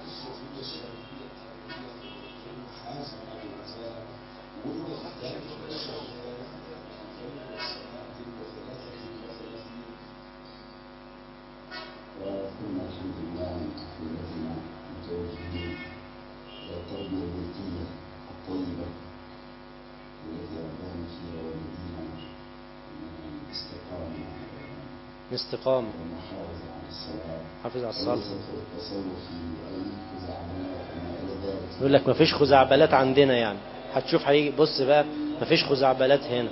وكنا الحمد لله في بلدنا متوجهين إلى التربية البيتية الطيبة التي ربانا فيها والدينا من الاستقامة الاستقامة والمحافظة على الصلاة حافظ على الصلاة وليس التصرف في أي خزعبلات وما إلى ذلك يقول لك مفيش خزعبلات عندنا يعني هتشوف هيجي بص بقى مفيش خزعبلات هنا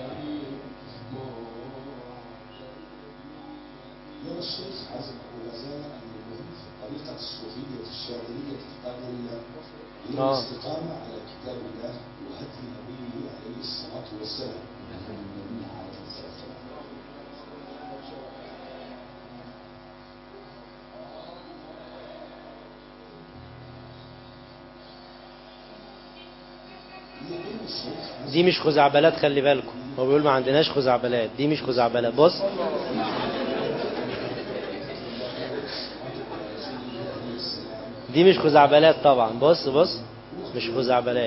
يرى الشيخ حازم أبو غزالة أن المهم في الطريقة الصوفية الشاذلية القادرية هي آه. الاستقامة على كتاب الله وهدي نبيه عليه الصلاة والسلام. النبي عليه الصلاة والسلام. يقول الشيخ حازم دي مش خزعبلات خلي بالكم هو بيقول ما عندناش خزعبلات دي مش خزعبلات بص دي مش خزعبلات طبعا بص بص مش خزعبلات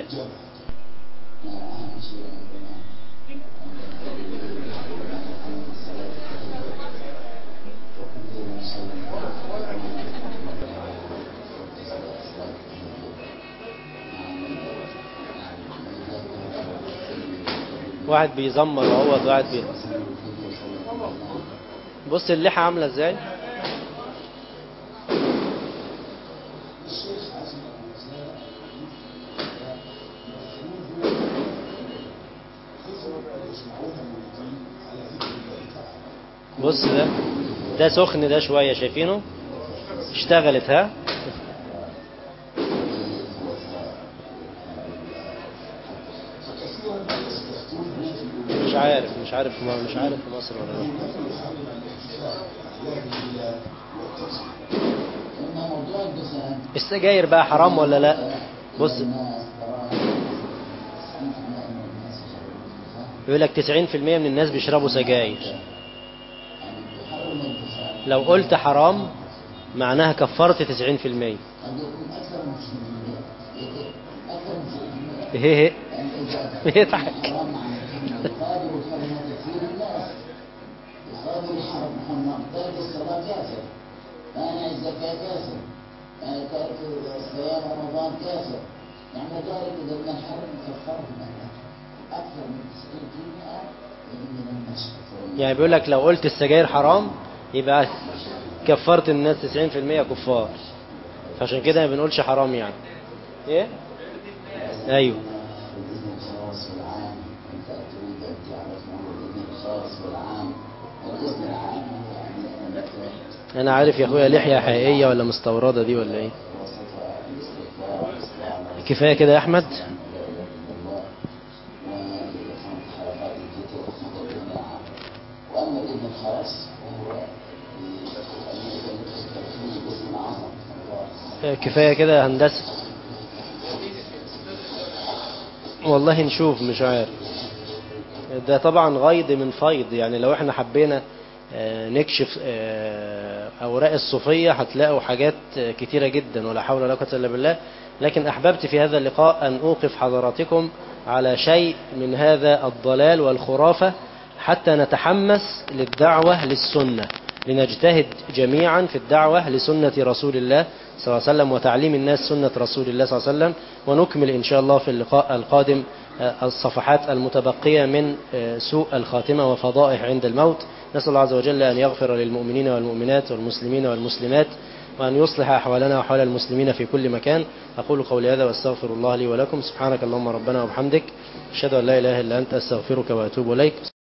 واحد بيزمر وهو قاعد بي بص اللحى عامله ازاي الشيخ حازم أبو غزالة المفروض يجمعون المريدين على ذكر الله تعالى. بص ده ده سخن ده شويه شايفينه اشتغلت ها فكثيرا ما يستفتون في الأمور مش عارف مش عارف في م- مش عارف في مصر ولا لا إنما موضوع الدخان السجاير بقى حرام ولا لا بص الناس ترى 90% من الناس يشربون الدخان يقول لك 90% من الناس بيشربوا سجاير يعني بيحرم الدخان لو قلت حرام معناها كفرت 90% قد يكون أكثر من 90% أكثر من 90% هيه يعني إذا بيضحك حرام عن يقابل كلمة تكفير الناس يقابل حرم محمد ترك الصلاة كافر مانع الزكاة كافر يعني ترك صيام رمضان كافر يعني ذلك إذا من الحرم كفره أكثر من 90% من الناس كفروا يعني بيقول لك لو قلت السجاير حرام يبقى كفرت الناس 90% كفار فعشان كده ما بنقولش حرام يعني ايه ايوه الإذن الخاص والعام أنت تريد أن تعرف ما هو الإذن الخاص والعام الإذن العام يعني أنك انا عارف يا اخويا لحية حقيقية ولا مستوردة دي ولا ايه وصفها الاستغفار والاستعانة كفاية كده يا احمد الله وإقامة حلقات الذكر وخطب الجماعة وأما الإذن الخاص وهو التكفير باسم العظم الله آه، كفاية كده يا هندسة والله نشوف مش عارف ده طبعا غيض من فيض يعني لو احنا حبينا آه، نكشف آه، أوراق الصوفية هتلاقوا حاجات آه، كتيرة جدا ولا حول ولا قوة إلا بالله لكن أحببت في هذا اللقاء أن أوقف حضراتكم على شيء من هذا الضلال والخرافة حتى نتحمس للدعوة للسنة لنجتهد جميعا في الدعوة لسنة رسول الله صلى الله عليه وسلم وتعليم الناس سنة رسول الله صلى الله عليه وسلم ونكمل إن شاء الله في اللقاء القادم آه، الصفحات المتبقية من آه، سوء الخاتمة وفضائح عند الموت نسأل الله عز وجل أن يغفر للمؤمنين والمؤمنات والمسلمين والمسلمات وأن يصلح أحوالنا وأحوال المسلمين في كل مكان أقول قولي هذا وأستغفر الله لي ولكم سبحانك اللهم ربنا وبحمدك أشهد أن لا إله إلا أنت أستغفرك وأتوب إليك